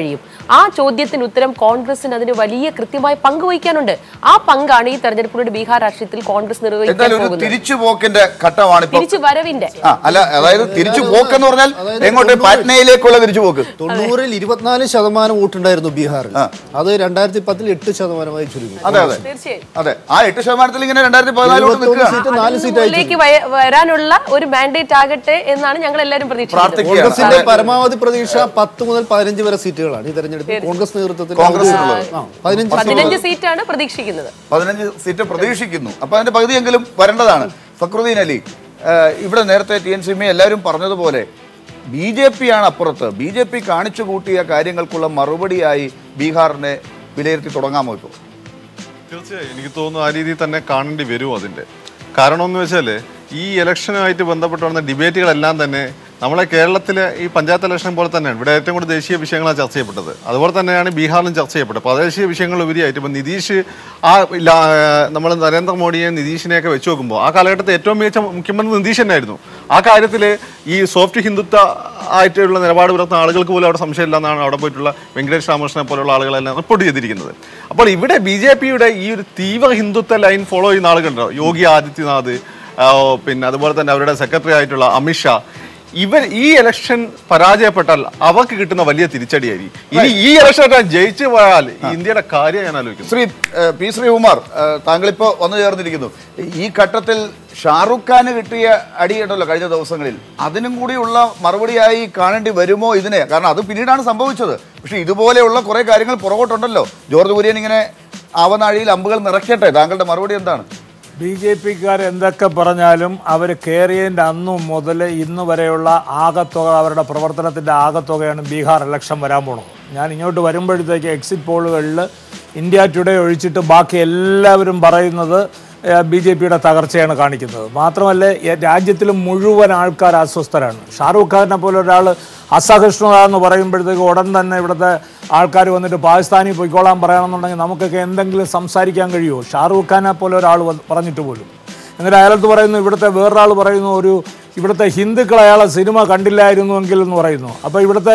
ആ ചോദ്യത്തിന് ഉത്തരം കോൺഗ്രസിന് അതിന് വലിയ കൃത്യമായ പങ്ക് വഹിക്കാനുണ്ട് ആ പങ്കാണ് ഈ തെരഞ്ഞെടുപ്പിലൂടെ ബീഹാർ രാഷ്ട്രീയത്തിൽ കോൺഗ്രസ് നിർവഹിക്കാൻ എന്തായാലും ഒരു പോകുന്നത് തിരിച്ചുപോക്കിന്റെ ഘട്ടമാണ് ഇപ്പൊ തിരിച്ചു വരവിന്റെ ആ അല്ല അതായത് തിരിച്ചു പോക്കെന്ന് പറഞ്ഞാൽ എങ്ങോട്ട് പാറ്റ്നയിലേക്കുള്ള തിരിച്ചുപോക്ക് തൊണ്ണൂറിൽ ഇരുപത്തിനാല് ശതമാനം വോട്ടുണ്ടായിരുന്നു ബീഹാറിൽ അത് രണ്ടായിരത്തി പത്തിൽ എട്ട് ശതമാനമായി ചുരുങ്ങി അതെ അതെ തീർച്ചയായും അതെ ആ എട്ട് ശതമാനത്തിൽ ഇങ്ങനെ രണ്ടായിരത്തി പതിനാലോട്ട് ഇരുപത്തൊന്ന് നിൽക്കുകയാണ് സീറ്റ് നാല് സീറ്റായി മുകളിലേക്ക് വയ- വരാനുള്ള ഒരു മാൻഡേറ്റ് ആകട്ടെ എന്നാണ് ഞങ്ങൾ എല്ലാവരും പ്രതീക്ഷിക്കുന്നത് പ്രാർത്ഥിക്കുകയാണ് കോൺഗ്രസിന്റെ പരമാവധി പ്രതീക്ഷ പത്ത് മുതൽ പതിനഞ്ച് വരെ സീറ്റുകളാണ് ഈ തെരഞ്ഞെടുപ്പിൽ കോൺഗ്രസ് നേതൃത്വത്തിൽ കോൺഗ്രസിനുള്ളത്. ആ, പതിനഞ്ച് പതിനഞ്ച് സീറ്റാണ് പ്രതീക്ഷിക്കുന്നത് പതിനഞ്ച് സീറ്റ് പ്രതീക്ഷിക്കുന്നു അപ്പൊ അതിന്റെ പകുതിയെങ്കിലും വരേണ്ടതാണ് ഫക്രുദ്ദീൻ അലി ഏഹ്, ഇവിടെ നേരത്തെ ടി എൻ സിമി എല്ലാവരും പറഞ്ഞതുപോലെ ബി ജെ പി ആണ് അപ്പുറത്ത് ബി ജെ പി കാണിച്ചു കൂട്ടിയ കാര്യങ്ങൾക്കുള്ള മറുപടിയായി ബീഹാറിനെ വിലയിരുത്തി തുടങ്ങാമോ ഇപ്പോൾ തീർച്ചയായും എനിക്ക് തോന്നുന്നു ആ രീതിയിൽ തന്നെ കാണേണ്ടി വരും അതിൻ്റെ കാരണം എന്ന് വെച്ചാൽ ഈ ഇലക്ഷനുമായിട്ട് ബന്ധപ്പെട്ട് വന്ന ഡിബേറ്റുകളെല്ലാം തന്നെ നമ്മളെ കേരളത്തിലെ ഈ പഞ്ചായത്ത് ഇലക്ഷൻ പോലെ തന്നെയാണ് ഇവിടെ ഏറ്റവും കൂടുതൽ ദേശീയ വിഷയങ്ങളാണ് ചർച്ച ചെയ്യപ്പെട്ടത് അതുപോലെ തന്നെയാണ് ബീഹാറിലും ചർച്ച ചെയ്യപ്പെട്ടത് പ്രാദേശിക വിഷയങ്ങൾ ഉപരിയായിട്ട് ഇപ്പം നിതീഷ് ആ നമ്മൾ നരേന്ദ്രമോദിയെ നിതീഷിനെയൊക്കെ വെച്ച് നോക്കുമ്പോൾ ആ കാലഘട്ടത്തിൽ ഏറ്റവും മികച്ച മുഖ്യമന്ത്രി നിതീഷ് തന്നെയായിരുന്നു ആ കാര്യത്തിൽ ഈ സോഫ്റ്റ് ഹിന്ദുത്വ ആയിട്ടുള്ള നിലപാട് പുലർത്തുന്ന ആളുകൾക്ക് പോലും അവിടെ സംശയമില്ല എന്നാണ് അവിടെ പോയിട്ടുള്ള വെങ്കടേഷ് രാമകൃഷ്ണനെ പോലുള്ള ആളുകളെല്ലാം റിപ്പോർട്ട് ചെയ്തിരിക്കുന്നത് അപ്പോൾ ഇവിടെ ബി ജെ പിയുടെ ഈ ഒരു തീവ്ര ഹിന്ദുത്വ ലൈൻ ഫോളോ ചെയ്യുന്ന ആളുകളുണ്ടോ യോഗി ആദിത്യനാഥ് ആ, പിന്നെ അതുപോലെ തന്നെ അവരുടെ സെക്രട്ടറി ആയിട്ടുള്ള അമിത്ഷാ ഇവർ ഈ ഇലക്ഷൻ പരാജയപ്പെട്ടാൽ അവർക്ക് കിട്ടുന്ന വലിയ തിരിച്ചടിയായിരിക്കും ഇനി ഈ ഇലക്ഷൻ ജയിച്ചു പോയാൽ ഈ ഇന്ത്യയുടെ കാര്യം ഞാൻ ആലോചിക്കുന്നു ശ്രീ ഏഹ്, പി ശ്രീകുമാർ ഏഹ്, താങ്കളിപ്പോ വന്നു ചേർന്നിരിക്കുന്നു ഈ ഘട്ടത്തിൽ ഷാറുഖ് ഖാന് കിട്ടിയ അടിയുണ്ടല്ലോ കഴിഞ്ഞ ദിവസങ്ങളിൽ അതിനും കൂടിയുള്ള മറുപടിയായി കാണേണ്ടി വരുമോ ഇതിനെ കാരണം അത് പിന്നീടാണ് സംഭവിച്ചത് പക്ഷെ ഇതുപോലെയുള്ള കുറെ കാര്യങ്ങൾ പുറകോട്ടുണ്ടല്ലോ ജോർജ് കുര്യൻ ഇങ്ങനെ ആവനാഴിയിൽ അമ്പുകൾ നിറയ്ക്കട്ടെ താങ്കളുടെ മറുപടി എന്താണ് ബി ജെ പിക്കാർ എന്തൊക്കെ പറഞ്ഞാലും അവർ കയറിയതിൻ്റെ അന്നു മുതൽ ഇന്ന് വരെയുള്ള ആകത്തുക അവരുടെ പ്രവർത്തനത്തിൻ്റെ ആകത്തുകയാണ് ബീഹാർ ഇലക്ഷൻ വരാൻ പോണത് ഞാൻ ഇങ്ങോട്ട് വരുമ്പോഴത്തേക്ക് എക്സിറ്റ് പോളുകളിൽ ഇന്ത്യ ടുഡേ ഒഴിച്ചിട്ട് ബാക്കി എല്ലാവരും പറയുന്നത് ബി ജെ പിയുടെ തകർച്ചയാണ് കാണിക്കുന്നത് മാത്രമല്ല എ- രാജ്യത്തിൽ മുഴുവൻ ആൾക്കാർ അസ്വസ്ഥരാണ് ഷാറൂഖ് ഖാനെ പോലെ ഒരാൾ അസഹിഷ്ണുത എന്ന് പറയുമ്പോഴത്തേക്ക് ഉടൻ തന്നെ ഇവിടുത്തെ ആൾക്കാർ വന്നിട്ട് പാകിസ്ഥാനിൽ പോയിക്കോളാൻ പറയണമെന്നുണ്ടെങ്കിൽ നമുക്കൊക്കെ എന്തെങ്കിലും സംസാരിക്കാൻ കഴിയുമോ ഷാറൂഖ് ഖാനെ പോലെ ഒരാൾ വന്ന് പറഞ്ഞിട്ട് പോലും എന്നിട്ട് അയാളത്ത് പറയുന്നു ഇവിടുത്തെ വേറൊരാൾ പറയുന്നു ഒരു ഇവിടുത്തെ ഹിന്ദുക്കൾ അയാളെ സിനിമ കണ്ടില്ലായിരുന്നുവെങ്കിൽ എന്ന് പറയുന്നു അപ്പോൾ ഇവിടുത്തെ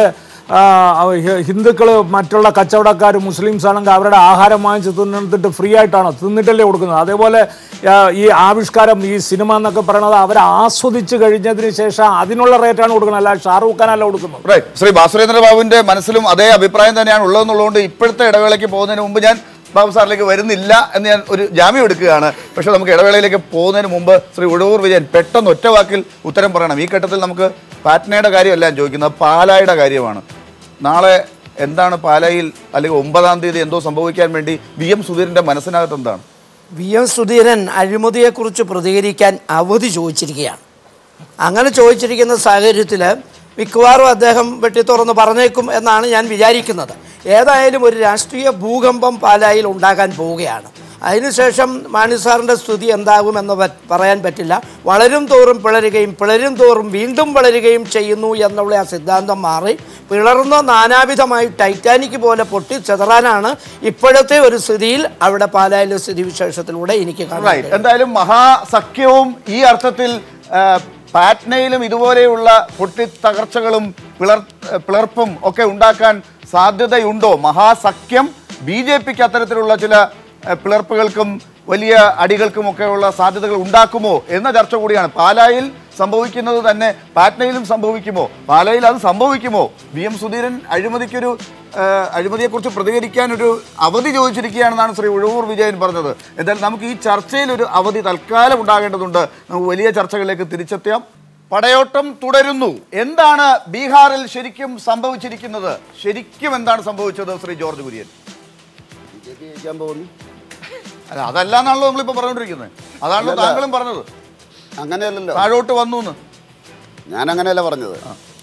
ഹിന്ദുക്കൾ മറ്റുള്ള കച്ചവടക്കാർ മുസ്ലിംസ് ആണെങ്കിൽ അവരുടെ ആഹാരം വാങ്ങിച്ച് തിന്നിട്ട് ഫ്രീ ആയിട്ടാണ് തിന്നിട്ടല്ലേ കൊടുക്കുന്നത് അതേപോലെ ആ, ഈ ആവിഷ്കാരം ഈ സിനിമ എന്നൊക്കെ പറയണത് അവർ ആസ്വദിച്ച് കഴിഞ്ഞതിന് ശേഷം അതിനുള്ള റേറ്റാണ് കൊടുക്കുന്നത് അല്ല ഷാറൂഖ് ഖാനല്ല കൊടുക്കുന്നത് റൈറ്റ് ശ്രീ ബാസുരേന്ദ്ര ബാബുവിന്റെ മനസ്സിലും അതേ അഭിപ്രായം തന്നെയാണ് ഉള്ളതെന്നുള്ളതുകൊണ്ട് ഇപ്പോഴത്തെ ഇടവേളയ്ക്ക് പോകുന്നതിന് മുമ്പ് ഞാൻ ബാബു സാറിലേക്ക് വരുന്നില്ല എന്ന് ഞാൻ ഒരു ജാമ്യം എടുക്കുകയാണ് പക്ഷേ നമുക്ക് ഇടവേളയിലേക്ക് പോകുന്നതിന് മുമ്പ് ശ്രീ ഉഴവൂർ വിജയൻ പെട്ടെന്ന് ഒറ്റ വാക്കിൽ ഉത്തരം പറയണം ഈ ഘട്ടത്തിൽ നമുക്ക് പാറ്റ്നയുടെ കാര്യമല്ല ഞാൻ ചോദിക്കുന്നത് പാലായുടെ കാര്യമാണ് നാളെ എന്താണ് പാലായിൽ അല്ലെങ്കിൽ ഒമ്പതാം തീയതി എന്തോ സംഭവിക്കാൻ വേണ്ടി വി എം സുധീരന്റെ മനസ്സിനകത്ത് എന്താണ് വി എം സുധീരൻ അഴിമതിയെക്കുറിച്ച് പ്രതികരിക്കാൻ അവധി ചോദിച്ചിരിക്കുകയാണ് അങ്ങനെ ചോദിച്ചിരിക്കുന്ന സാഹചര്യത്തിൽ മിക്കവാറും അദ്ദേഹം വെട്ടി തുറന്ന് പറഞ്ഞേക്കും എന്നാണ് ഞാൻ വിചാരിക്കുന്നത് ഏതായാലും ഒരു രാഷ്ട്രീയ ഭൂകമ്പം പാലായിൽ ഉണ്ടാകാൻ പോവുകയാണ് അതിനുശേഷം മാണി സാറിൻ്റെ സ്ഥിതി എന്താകുമെന്ന് പ- പറയാൻ പറ്റില്ല വളരും തോറും പിളരുകയും പിളരും തോറും വീണ്ടും വളരുകയും ചെയ്യുന്നു എന്നുള്ള ആ സിദ്ധാന്തം മാറി പിളർന്ന നാനാവിധമായി ടൈറ്റാനിക് പോലെ പൊട്ടിച്ചെതറാനാണ് ഇപ്പോഴത്തെ ഒരു സ്ഥിതിയിൽ അവിടെ പാലായിലെ സ്ഥിതിവിശേഷത്തിലൂടെ എനിക്ക് കാണാൻ റൈറ്റ് കഴിയും. എന്തായാലും മഹാസഖ്യവും ഈ അർത്ഥത്തിൽ ആ, പാറ്റ്നയിലും ഇതുപോലെയുള്ള പൊട്ടിത്തകർച്ചകളും പിളർ പിളർപ്പും ഒക്കെ ഉണ്ടാക്കാൻ സാധ്യതയുണ്ടോ മഹാസഖ്യം ബി ജെ പിക്ക് അത്തരത്തിലുള്ള ചില ആ, പിളർപ്പുകൾക്കും വലിയ അടികൾക്കുമൊക്കെയുള്ള സാധ്യതകൾ ഉണ്ടാക്കുമോ എന്ന ചർച്ച കൂടിയാണ് പാലായിൽ സംഭവിക്കുന്നത് തന്നെ പാറ്റ്നയിലും സംഭവിക്കുമോ പാലായിൽ അത് സംഭവിക്കുമോ വി എം സുധീരൻ അഴിമതിക്കൊരു ആ, അഴിമതിയെക്കുറിച്ച് പ്രതികരിക്കാൻ ഒരു അവധി ചോദിച്ചിരിക്കുകയാണെന്നാണ് ശ്രീ ഉഴവൂർ വിജയൻ പറഞ്ഞത് എന്തായാലും നമുക്ക് ഈ ചർച്ചയിൽ ഒരു അവധി തൽക്കാലം ഉണ്ടാകേണ്ടതുണ്ട് നമുക്ക് വലിയ ചർച്ചകളിലേക്ക് തിരിച്ചെത്താം പടയോട്ടം തുടരുന്നു എന്താണ് ബീഹാറിൽ ശരിക്കും സംഭവിച്ചിരിക്കുന്നത് ശരിക്കും എന്താണ് സംഭവിച്ചത് Shri George Kurian B J P ജയിക്കാൻ പോകുന്നു അല്ല അതല്ലാന്നാണല്ലോ നമ്മളിപ്പോ പറഞ്ഞുകൊണ്ടിരിക്കുന്നത് അതാണല്ലോ അല്ലല്ല. താങ്കളും പറഞ്ഞത് അങ്ങനെയല്ലല്ലോ താഴോട്ട് വന്നു എന്ന് ഞാൻ അങ്ങനെയല്ല പറഞ്ഞത്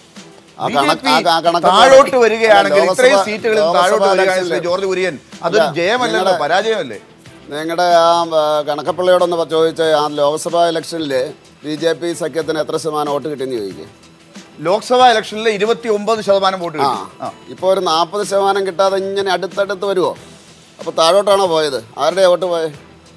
ആ ബി ജെ കണക്ക് പി ആ ക- കണക്ക് താഴോട്ട് വരികയാണെങ്കിൽ ലോക്സഭ- ഇത്രയും സീറ്റുകളിൽ ലോക്സഭ താഴോട്ട് വരികയാണെങ്കിൽ ശ്രീ ഇലക്ഷനില് ജോർജ് കുര്യൻ അതൊരു അല്ല, ജയമല്ലല്ലോ നിങ്ങളുടെ- പരാജയമല്ലേ നിങ്ങളുടെ ആ ആ, കണക്കപ്പിള്ളയോടൊന്ന് പ- ചോദിച്ച ആ ലോക്സഭാ ഇലക്ഷനിൽ ബി ജെ പി സഖ്യത്തിന് എത്ര ശതമാനം വോട്ട് കിട്ടിയെന്ന് ചോദിക്കുക ലോക്സഭാ ഇലക്ഷനിൽ ഇരുപത്തി ഒമ്പത് ശതമാനം വോട്ട് ആ കിട്ടി ആ. ഇപ്പോൾ ഒരു നാൽപ്പത് ശതമാനം കിട്ടാതെ ഇങ്ങനെ അടുത്തടുത്ത് വരുമോ അപ്പോൾ താഴോട്ടാണോ പോയത് ആരുടെ വോട്ട് പോയത്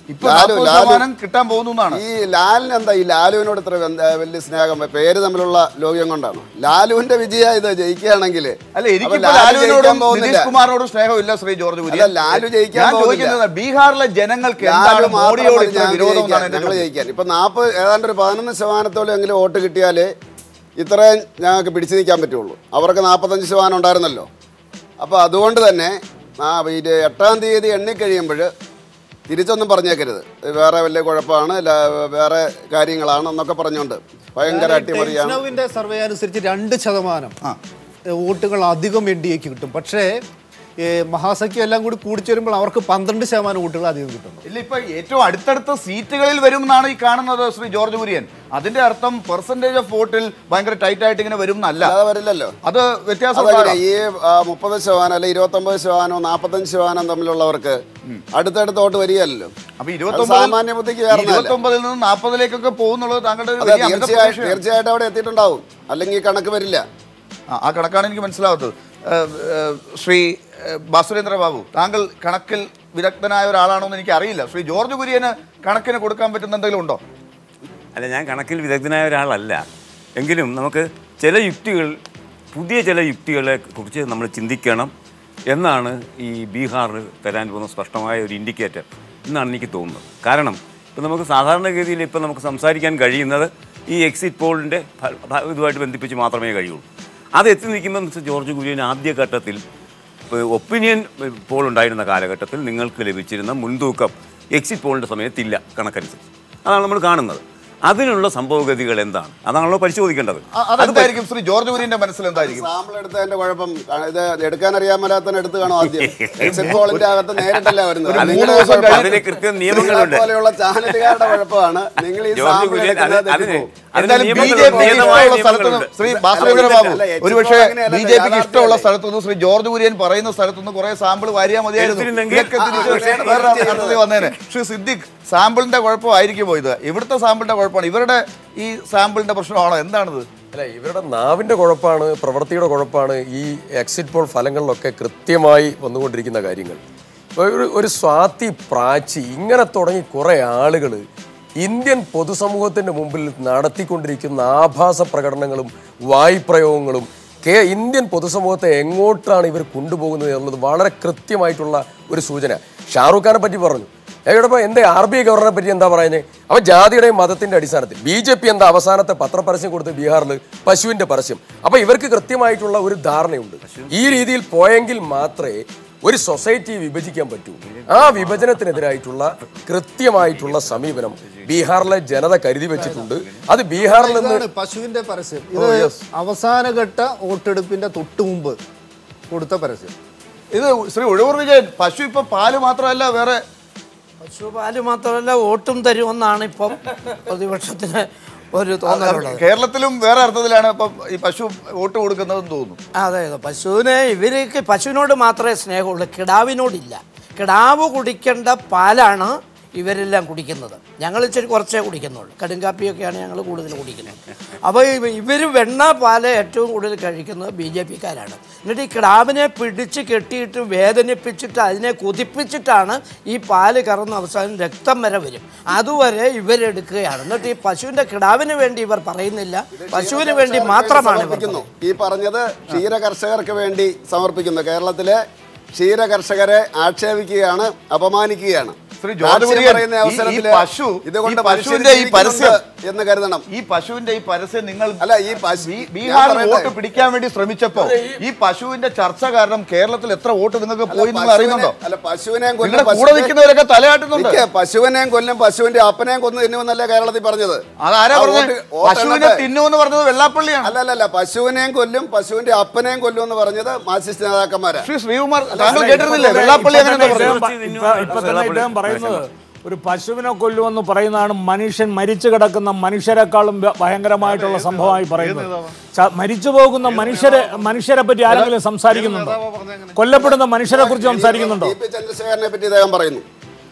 ഇപ്പൊ ലാലു നാൽപ്പത് ലാലു ശതമാനം കിട്ടാൻ പോകുന്നു എന്നാണ് ഈ ലാലിന് എന്താ ഈ ലാലുവിനോട് ഇത്ര ബന്ധ- വലിയ സ്നേഹം പേര് തമ്മിലുള്ള ലോകം കൊണ്ടാണ് ലാലുവിന്റെ വിജയ ഇത് ജയിക്കുകയാണെങ്കിൽ അല്ല എനിക്ക് ലാലുവിനോടും നിതീഷ് കുമാറിനോടും സ്നേഹമില്ല ശ്രീ ജോർജ് കുര്യൻ അല്ല, ലാലു ജയിക്കാൻ ഞാൻ പോകുന്നില്ല. ചോദിക്കുന്നത് ബീഹാറിലെ ജനങ്ങൾക്ക് ലാലു എന്താണ് മാത്രം മോഡിയോട് മതി ഇത്ര ഞങ്ങൾ വിരോധം ജയിക്കാൻ. എന്നാണ് എന്റെ ഞങ്ങൾ ചോദ്യം. ജയിക്കാൻ ഇപ്പൊ നാൽപ്പത് ഏതാണ്ട് ഒരു പതിനൊന്ന് ശതമാനത്തോളം എങ്കിലും വോട്ട് കിട്ടിയാലേ ഇത്രയും ഞങ്ങൾക്ക് പിടിച്ചു നിൽക്കാൻ പറ്റുള്ളൂ അവർക്ക് നാൽപ്പത്തഞ്ച് ശതമാനം ഉണ്ടായിരുന്നല്ലോ അപ്പോൾ അതുകൊണ്ട് തന്നെ ആ ഇത് എട്ടാം തീയതി എണ്ണിക്കഴിയുമ്പോൾ തിരിച്ചൊന്നും പറഞ്ഞേക്കരുത് ഇത് വേറെ വലിയ കുഴപ്പമാണ് ല- വേറെ കാര്യങ്ങളാണ് എന്നൊക്കെ പറഞ്ഞുകൊണ്ട് ഭയങ്കര അട്ടിമറിയാണ് ടൈംസ്നൗവിന്റെ സർവേ അനുസരിച്ച് രണ്ട് ശതമാനം ഏ, വോട്ടുകൾ അധികം എൻ ഡി എക്ക് കിട്ടും പക്ഷേ ഏ, മഹാസഖ്യം എല്ലാം കൂടി കൂടിച്ചേരുമ്പോൾ അവർക്ക് പന്ത്രണ്ട് ശതമാനം വോട്ടുകൾ അധികം കിട്ടുന്നു ഇല്ല ഇപ്പൊ ഏറ്റവും അടുത്തടുത്ത സീറ്റുകളിൽ വരും എന്നാണ് ഈ കാണുന്നത് ശ്രീ ജോർജ് കുര്യൻ അതിന്റെ അർത്ഥം പെർസെന്റേജ് ഓഫ് വോട്ടിൽ ഭയങ്കര ടൈറ്റ് ആയിട്ട് ഇങ്ങനെ വരും എന്നല്ല അല്ലാതെ വരില്ലല്ലോ അത് വ്യത്യാസം അതങ്ങനെ ഉണ്ടാകാം. ഈ ആ, മുപ്പത് ശതമാനം അല്ലെ ഇരുപത്തൊമ്പത് ശതമാനമോ നാൽപ്പത്തഞ്ച് ശതമാനം തമ്മിലുള്ളവർക്ക് അടുത്തടുത്ത് വോട്ട് വരികയല്ലോ അപ്പൊ അത് സാമാന്യ ബുദ്ധിക്ക് കയറുന്നതല്ല. ഇരുപത്തൊമ്പതിൽ നിന്ന് നാൽപ്പതിലേക്കൊക്കെ പോകുന്നുള്ളത് താങ്കളുടെ ഒരു അതെ വലിയ അമിത തീർച്ചയായും പ്രതീക്ഷയാണ്. തീർച്ചയായിട്ടും അവിടെ എത്തിയിട്ടുണ്ടാവും അല്ലെങ്കിൽ ഈ കണക്ക് വരില്ല ആ, ആ കണക്കാണ് എനിക്ക് മനസ്സിലാവാത്തത് ഏഹ്, ഏഹ്, ശ്രീ ഏഹ്, ബാസുരേന്ദ്ര ബാബു താങ്കൾ കണക്കിൽ വിദഗ്ധനായ ഒരാളാണോ എന്ന് എനിക്ക് അറിയില്ല ശ്രീ ജോർജ് കുര്യന് കണക്കിന് കൊടുക്കാൻ പറ്റുന്ന എന്തെങ്കിലും ഉണ്ടോ അല്ല ഞാൻ കണക്കിൽ വിദഗ്ധനായ ഒരാളല്ല എങ്കിലും നമുക്ക് ചില യുക്തികൾ പുതിയ ചില യുക്തികളെ കുറിച്ച് നമ്മൾ ചിന്തിക്കണം എന്നാണ് ഈ ബീഹാർ തരാൻ പോകുന്ന സ്പഷ്ടമായ ഒരു ഇൻഡിക്കേറ്റർ എന്നാണ് എനിക്ക് തോന്നുന്നത് കാരണം ഇപ്പം നമുക്ക് സാധാരണഗതിയിൽ ഇപ്പം നമുക്ക് സംസാരിക്കാൻ കഴിയുന്നത് ഈ എക്സിറ്റ് പോളിൻ്റെ ഇതുമായിട്ട് ബന്ധിപ്പിച്ച് മാത്രമേ കഴിയുള്ളൂ അത് എത്തി നിൽക്കുമ്പോൾ മിസ്റ്റർ ജോർജ് കുര്യൻ ആദ്യഘട്ടത്തിൽ ഒപ്പീനിയൻ പോൾ ഉണ്ടായിരുന്ന കാലഘട്ടത്തിൽ നിങ്ങൾക്ക് ലഭിച്ചിരുന്ന മുൻതൂക്കം എക്സിറ്റ് പോളിൻ്റെ സമയത്തില്ല കണക്കനുസരിച്ച് അതാണ് നമ്മൾ കാണുന്നത് അതിനുള്ള സംഭവഗതികൾ എന്താണ് അതാണല്ലോ പരിശോധിക്കേണ്ടത് ആ, അതെന്തായിരിക്കും ശ്രീ ജോർജ് കുര്യന്റെ മനസ്സിൽ എന്തായിരിക്കും സാമ്പിൾ എടുത്തതിന്റെ കുഴപ്പം ആ, ഇത് എടുക്കാൻ അറിയാൻ മേലാത്തന്നെ എടുത്ത് കാണും ആദ്യം എക്സിറ്റ് പോളിന്റെ അകത്ത് നേരിട്ടല്ല വരുന്നത് ഒരു മൂന്ന് നിങ്ങളുടെ ദിവസം കുഴപ്പം. കഴിഞ്ഞ് അതിന് കൃത്യം നിയമങ്ങളുണ്ട്. നിങ്ങളെ പോലെയുള്ള ചാനലുകാരുടെ കുഴപ്പമാണ് നിങ്ങൾ ഈ ജോർജ് സാമ്പിൾ കുര്യൻ അത് എടുക്കുന്നത് അതിന് തെറ്റിപ്പോകും. അതിന് എന്തായാലും ബി നിയമങ്ങളുണ്ട്. ജെ പിക്ക് നിയമമായ ഇഷ്ടമുള്ള സ്ഥലത്ത് നിന്ന് നിയമങ്ങളുണ്ട്. ശ്രീ അല്ല, ബാസുരേന്ദ്ര ഒരു ബാബു മിനിറ്റ്. അല്ല, ഒരുപക്ഷെ അങ്ങനെയല്ല, ബി ജെ പിക്ക് ഇഷ്ടമുള്ള യാഥാർത്ഥ്യമല്ലേ? സ്ഥലത്ത് നിന്ന് ശ്രീ ജോർജ് കുര്യൻ പറയുന്ന സ്ഥലത്ത് നിന്ന് കുറെ സാമ്പിൾ വാരിയാൽ മതിയായിരുന്നു എടുത്തിരുന്നെങ്കിൽ- ഇതൊക്കെ ആ, തിരിച്ച് ആ, ആ, വേറെ അർത്ഥത്തിൽ വന്നേനെ ശ്രീ സിദ്ദിഖ് സാമ്പിളിന്റെ കുഴപ്പമായിരിക്കുമോ ഇത് ഇവിടുത്തെ സാമ്പിളിന്റെ കുഴപ്പമാണ് ഇവരുടെ ഈ സാമ്പിളിന്റെ പ്രശ്നമാണോ എന്താണിത് അല്ല ഇവരുടെ നാവിൻ്റെ കുഴപ്പമാണ് പ്രവൃത്തിയുടെ കുഴപ്പമാണ് ഈ എക്സിറ്റ് പോൾ ഫലങ്ങളിലൊക്കെ കൃത്യമായി വന്നുകൊണ്ടിരിക്കുന്ന കാര്യങ്ങൾ ഒരു ഒരു സ്വാതി പ്രാച്ചി ഇങ്ങനെ തുടങ്ങി കുറേ ആളുകൾ ഇന്ത്യൻ പൊതുസമൂഹത്തിൻ്റെ മുമ്പിൽ നടത്തിക്കൊണ്ടിരിക്കുന്ന ആഭാസ പ്രകടനങ്ങളും വായ്പ്രയോഗങ്ങളും കേ ഇന്ത്യൻ പൊതുസമൂഹത്തെ എങ്ങോട്ടാണ് ഇവർ കൊണ്ടുപോകുന്നത് എന്നുള്ളത് വളരെ കൃത്യമായിട്ടുള്ള ഒരു സൂചന ഷാറൂഖ് ഖാനെ പറ്റി പറഞ്ഞു എവിടെ എൻ്റെ ആർ ബി ഐ ഗവർണറെ പറ്റി എന്താ പറയുന്നത് അവൻ ജാതിയുടെയും മതത്തിന്റെ അടിസ്ഥാനത്തിൽ ബി ജെ പി എന്താ അവസാനത്തെ പത്രപരസ്യം കൊടുത്ത് ബീഹാറിൽ പശുവിന്റെ പരസ്യം അപ്പൊ ഇവർക്ക് കൃത്യമായിട്ടുള്ള ഒരു ധാരണയുണ്ട് ഈ രീതിയിൽ പോയെങ്കിൽ മാത്രമേ ഒരു സൊസൈറ്റി വിഭജിക്കാൻ പറ്റൂ ആ വിഭജനത്തിനെതിരായിട്ടുള്ള കൃത്യമായിട്ടുള്ള സമീപനം ബീഹാറിലെ ജനത കരുതി വെച്ചിട്ടുണ്ട് അത് ബീഹാറിൽ നിന്ന് ഇതാണ് പശുവിന്റെ പരസ്യം ഇത് അവസാനഘട്ട വോട്ടെടുപ്പിന്റെ തൊട്ടു മുമ്പ് കൊടുത്ത പരസ്യം ഇത് ശ്രീ ഒഴിവൂർ വിജയൻ പശു ഇപ്പൊ പാല് മാത്രമല്ല വേറെ പശു പാല് മാത്രമല്ല വോട്ടും തരുമെന്നാണ് ഇപ്പം പ്രതിപക്ഷത്തിന് ഒരു തോന്നലുള്ളത് കേരളത്തിലും വേറെ അർത്ഥത്തിലാണ് ഇപ്പൊ ഈ പശു വോട്ട് കൊടുക്കുന്നതെന്ന് തോന്നുന്നു അതെ അതെ പശുവിനെ ഇവർക്ക് പശുവിനോട് മാത്രമേ സ്നേഹമുള്ളൂ കിടാവിനോടില്ല കിടാവ് കുടിക്കേണ്ട പാലാണ് ഇവരെല്ലാം കുടിക്കുന്നത് ഞങ്ങൾ ഇച്ചിരി കുറച്ചേ കുടിക്കുന്നുള്ളൂ കടുങ്കാപ്പിയൊക്കെയാണ് ഞങ്ങൾ കൂടുതൽ കുടിക്കുന്നത് അപ്പോൾ ഇവർ വെണ്ണ പാല് ഏറ്റവും കൂടുതൽ കഴിക്കുന്നത് ബി ജെ പിക്കാരാണ് എന്നിട്ട് ഈ കിടാവിനെ പിടിച്ച് കെട്ടിയിട്ട് വേദനിപ്പിച്ചിട്ട് അതിനെ കൊതിപ്പിച്ചിട്ടാണ് ഈ പാല് കറന്ന് അവസാനം രക്തം വരെ വരും അതുവരെ ഇവരെടുക്കുകയാണ് എന്നിട്ട് ഈ പശുവിൻ്റെ കിടാവിന് വേണ്ടി ഇവർ പറയുന്നില്ല പശുവിന് വേണ്ടി മാത്രമാണ് ഇവർ സമർപ്പിക്കുന്നു ഈ പറഞ്ഞത് ക്ഷീര കർഷകർക്ക് വേണ്ടി സമർപ്പിക്കുന്നു കേരളത്തിലെ ക്ഷീര കർഷകരെ ആക്ഷേപിക്കുകയാണ് അപമാനിക്കുകയാണ് ശ്രീ രാഷ്ട്രീയം ജോർജ് കുര്യൻ, പറയുന്ന ഈ- ഈ അവസരത്തില് പശു ഇതുകൊണ്ട് ഈ പശുവിന്റെ ഈ മനുഷ്യർ പരസ്യം ജീവിക്കുന്നുണ്ട് എന്ന് കരുതണം ഈ പശുവിന്റെ ഈ പരസ്യം നിങ്ങൾ അല്ല ഈ പശു ബീ- ഞാൻ ബീഹാർ പറയട്ടെ. വോട്ട് പിടിക്കാൻ വേണ്ടി ശ്രമിച്ചപ്പോ ഈ പശുവിന്റെ ചർച്ച കാരണം കേരളത്തിൽ എത്ര വോട്ട് നിങ്ങൾക്ക് അല്ല, പോയി നിങ്ങൾ പശുവിനെ- അറിയുന്നുണ്ടോ അല്ല പശുവിനെയും കൊല്ലും നിങ്ങളുടെ കൂടെ പശുവിനെ- നിൽക്കുന്നവരൊക്കെ തലയാട്ടുന്നുണ്ട് നിക്ക്, പശുവിനെയും കൊല്ലും പശുവിന്റെ അപ്പനെയും കൊന്നു തിന്നുമെന്നല്ലേ കേരളത്തിൽ പറഞ്ഞത് അതാരാ ആ പറഞ്ഞത് വോട്ട്- വോട്ട് പശുവിനെ എണ്ണട്ടെ. തിന്നു എന്ന് പറഞ്ഞത് വെള്ളാപ്പള്ളിയാണ് അല്ല അല്ല അല്ല പശുവിനെയും കൊല്ലും പശുവിന്റെ അപ്പനെയും കൊല്ലും എന്ന് പറഞ്ഞത് മാർക്സിസ്റ്റ് നേതാക്കന്മാരാ ശ്രീ ശ്രീകുമാർ താങ്കൾ കേട്ടിരുന്നില്ലേ വെള്ളാപ്പള്ളി അങ്ങനെ എന്താ പറഞ്ഞത് ഇപ്പൊ- ഇപ്പൊ തന്നെ ഇദ്ദേഹം പറയുന്നത് ഒരു പശുവിനെ കൊല്ലുമെന്ന് പറയുന്നതാണ് മനുഷ്യൻ മരിച്ചു കിടക്കുന്ന മനുഷ്യരെക്കാളും ഭ- ഭയങ്കരമായിട്ടുള്ള സംഭവമായി പറയുന്നത് ച- മരിച്ചു പോകുന്ന മനുഷ്യരെ മനുഷ്യരെ പറ്റി ആരെങ്കിലും സംസാരിക്കുന്നുണ്ടോ കൊല്ലപ്പെടുന്ന മനുഷ്യരെ കുറിച്ച് സംസാരിക്കുന്നുണ്ടോ ടി പി ചന്ദ്രശേഖരനെ പറ്റി ഇദ്ദേഹം പറയുന്നു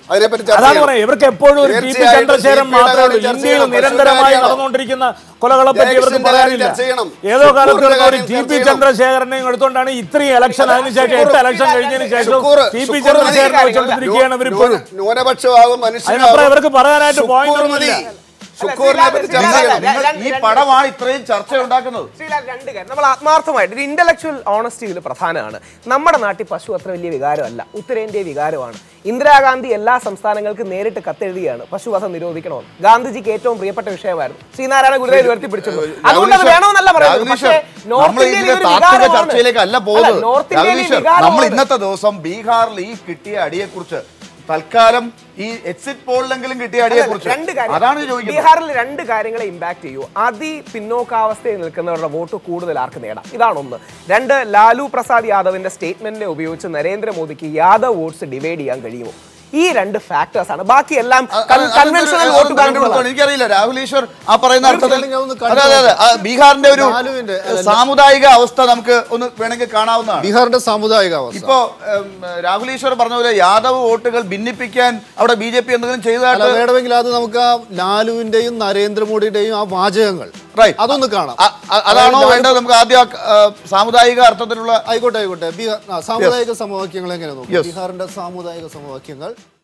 അതിനെപ്പറ്റി ചർച്ച അതാണ് ചെയ്യണം. പറയുന്നത് ഇവർക്ക് എപ്പോഴും ഒരു ടി പി തീർച്ചയായിട്ടും ചന്ദ്രശേഖരൻ CPI യുടെ മാത്രമേ ഉള്ളൂ കാര്യം ചർച്ച ഇന്ത്യയിൽ ചെയ്യണം. നിരന്തരമായി പശുവിന്റെ കാര്യം നടന്നുകൊണ്ടിരിക്കുന്ന കൊലകളെ പറ്റി ഇവർക്ക് ജയകൃഷ്ണന്റെ പറയാനില്ല കാര്യം ചർച്ച ചെയ്യണം. ഏതോ കാലത്ത് ഷുക്കൂറിന്റെ ഒരു കാര്യം ടി ചർച്ച പി ചെയ്യണം. ചന്ദ്രശേഖരനെയും എടുത്തുകൊണ്ടാണ് ഇത്രയും ഇലക്ഷൻ അതിനുശേഷം എട്ട് ഇലക്ഷൻ കഴിഞ്ഞതിന് ശേഷം ഷുക്കൂർ, ടി പി ഷുക്കൂർ ചന്ദ്രശേഖരനെ മതി. വെച്ചുകൊണ്ടിരിക്കുകയാണ് ഇവർ ഇപ്പോഴും ന്യൂന- ന്യൂനപക്ഷമാകും മനുഷ്യനാകും. അതിനപ്പുറം ഇവർക്ക് പറയാനായിട്ട് ഷുക്കൂർ point മതി. ഒന്നുമില്ല. ഷുക്കൂറിനെ പറ്റി ചർച്ച ചെയ്യണം. നിങ്ങൾ ഈ പടമാണ് ഇത്രയും ചർച്ച ഉണ്ടാക്കുന്നത് ശ്രീലാൽ രണ്ട് കാര്യം നമ്മൾ ആത്മാർത്ഥമായിട്ട് ഒരു ഇന്റലക്ച്വൽ ഓണസ്റ്റി ഇതിൽ പ്രധാനമാണ് നമ്മുടെ നാട്ടിൽ പശു അത്ര വലിയ വികാരമല്ല ഉത്തരേന്ത്യ വികാരമാണ് ഇന്ദിരാഗാന്ധി എല്ലാ സംസ്ഥാനങ്ങൾക്കും നേരിട്ട് കത്തെഴുതിയാണ് പശുവധം നിരോധിക്കണമെന്ന് ഗാന്ധിജിക്ക് ഏറ്റവും പ്രിയപ്പെട്ട വിഷയമായിരുന്നു ശ്രീനാരായണ ഗുരുദേവ് ഉയർത്തിപ്പിടിച്ചു അതുകൊണ്ട് അത് വേണമെന്നല്ല പറയുന്നത് പക്ഷേ നോർത്ത് നമ്മൾ ഇന്ത്യയിൽ ഇതിന്റെ ഇതൊരു താത്വിക വികാരമാണ്. ചർച്ചയിലേക്കല്ല അല്ല, പോകുന്നത് നോർത്ത് ഇന്ത്യയിൽ ഈ രാഘവീശ്വർ, വികാരമാണ്. നമ്മൾ ഇന്നത്തെ ദിവസം ബീഹാറിൽ ഈ കിട്ടിയ അടിയെക്കുറിച്ച് തൽക്കാലം ഈ എക്സിറ്റ് പോളിലെങ്കിലും കിട്ടിയ അടിയെക്കുറിച്ച് രണ്ട് കാര്യം അതാണ് ചോദിക്കുന്നത് ബീഹാറിൽ രണ്ട് കാര്യങ്ങളെ ഇമ്പാക്ട് ചെയ്യൂ അതി പിന്നോക്കാവസ്ഥയിൽ നിൽക്കുന്നവരുടെ വോട്ട് കൂടുതൽ ആർക്ക് നേടാം ഇതാണ് ഒന്ന് രണ്ട് ലാലു പ്രസാദ് യാദവിന്റെ സ്റ്റേറ്റ്മെന്റിനെ ഉപയോഗിച്ച് നരേന്ദ്രമോദിക്ക് യാദവ് വോട്ട്സ് ഡിവൈഡ് ചെയ്യാൻ കഴിയുമോ ഈ രണ്ട് ഫാക്ടേഴ്സ് ആണ് ബാക്കി എല്ലാം അത് അത് കൺവെൻഷണൽ അതൊന്ന് വോട്ട് കണ്ടുപിടിച്ചോളൂ. എനിക്കറിയില്ല രാഹുൽ ഈശ്വർ ആ പറയുന്ന അർത്ഥത്തിൽ ഞാൻ ഒന്ന് അതെ അതെ അതെ ആ ബീഹാറിന്റെ ഒരു ലാലുവിന്റെ, അല്ല, സാമുദായിക അവസ്ഥ നമുക്ക് ഒന്ന് വേണമെങ്കിൽ കാണാവുന്നതാണ് ബീഹാറിന്റെ സാമുദായിക അവസ്ഥ ഇപ്പോ ഉം, രാഹുൽ ഈശ്വർ പറഞ്ഞ പോലെ യാദവ് വോട്ടുകൾ ഭിന്നിപ്പിക്കാൻ അവിടെ ബി ജെ പി എന്തെങ്കിലും അല്ല ചെയ്തതായിട്ട് വേണമെങ്കിൽ അത് നമുക്ക് ആ ലാലുവിന്റെയും നരേന്ദ്രമോദിയുടെയും ആ വാചകങ്ങൾ Right. അതൊന്ന് കാണാം അ- അ- അതാണോ വേണ്ടത് നമുക്ക് ആദ്യം ആ, ആ, സാമുദായിക അർത്ഥത്തിലുള്ള ആയിക്കോട്ടെ ആയിക്കോട്ടെ ബീഹാർ ആ, സാമുദായിക സമവാക്യങ്ങൾ എങ്ങനെ നോക്കും Yes. ബീഹാറിന്റെ സാമുദായിക സമവാക്യങ്ങൾ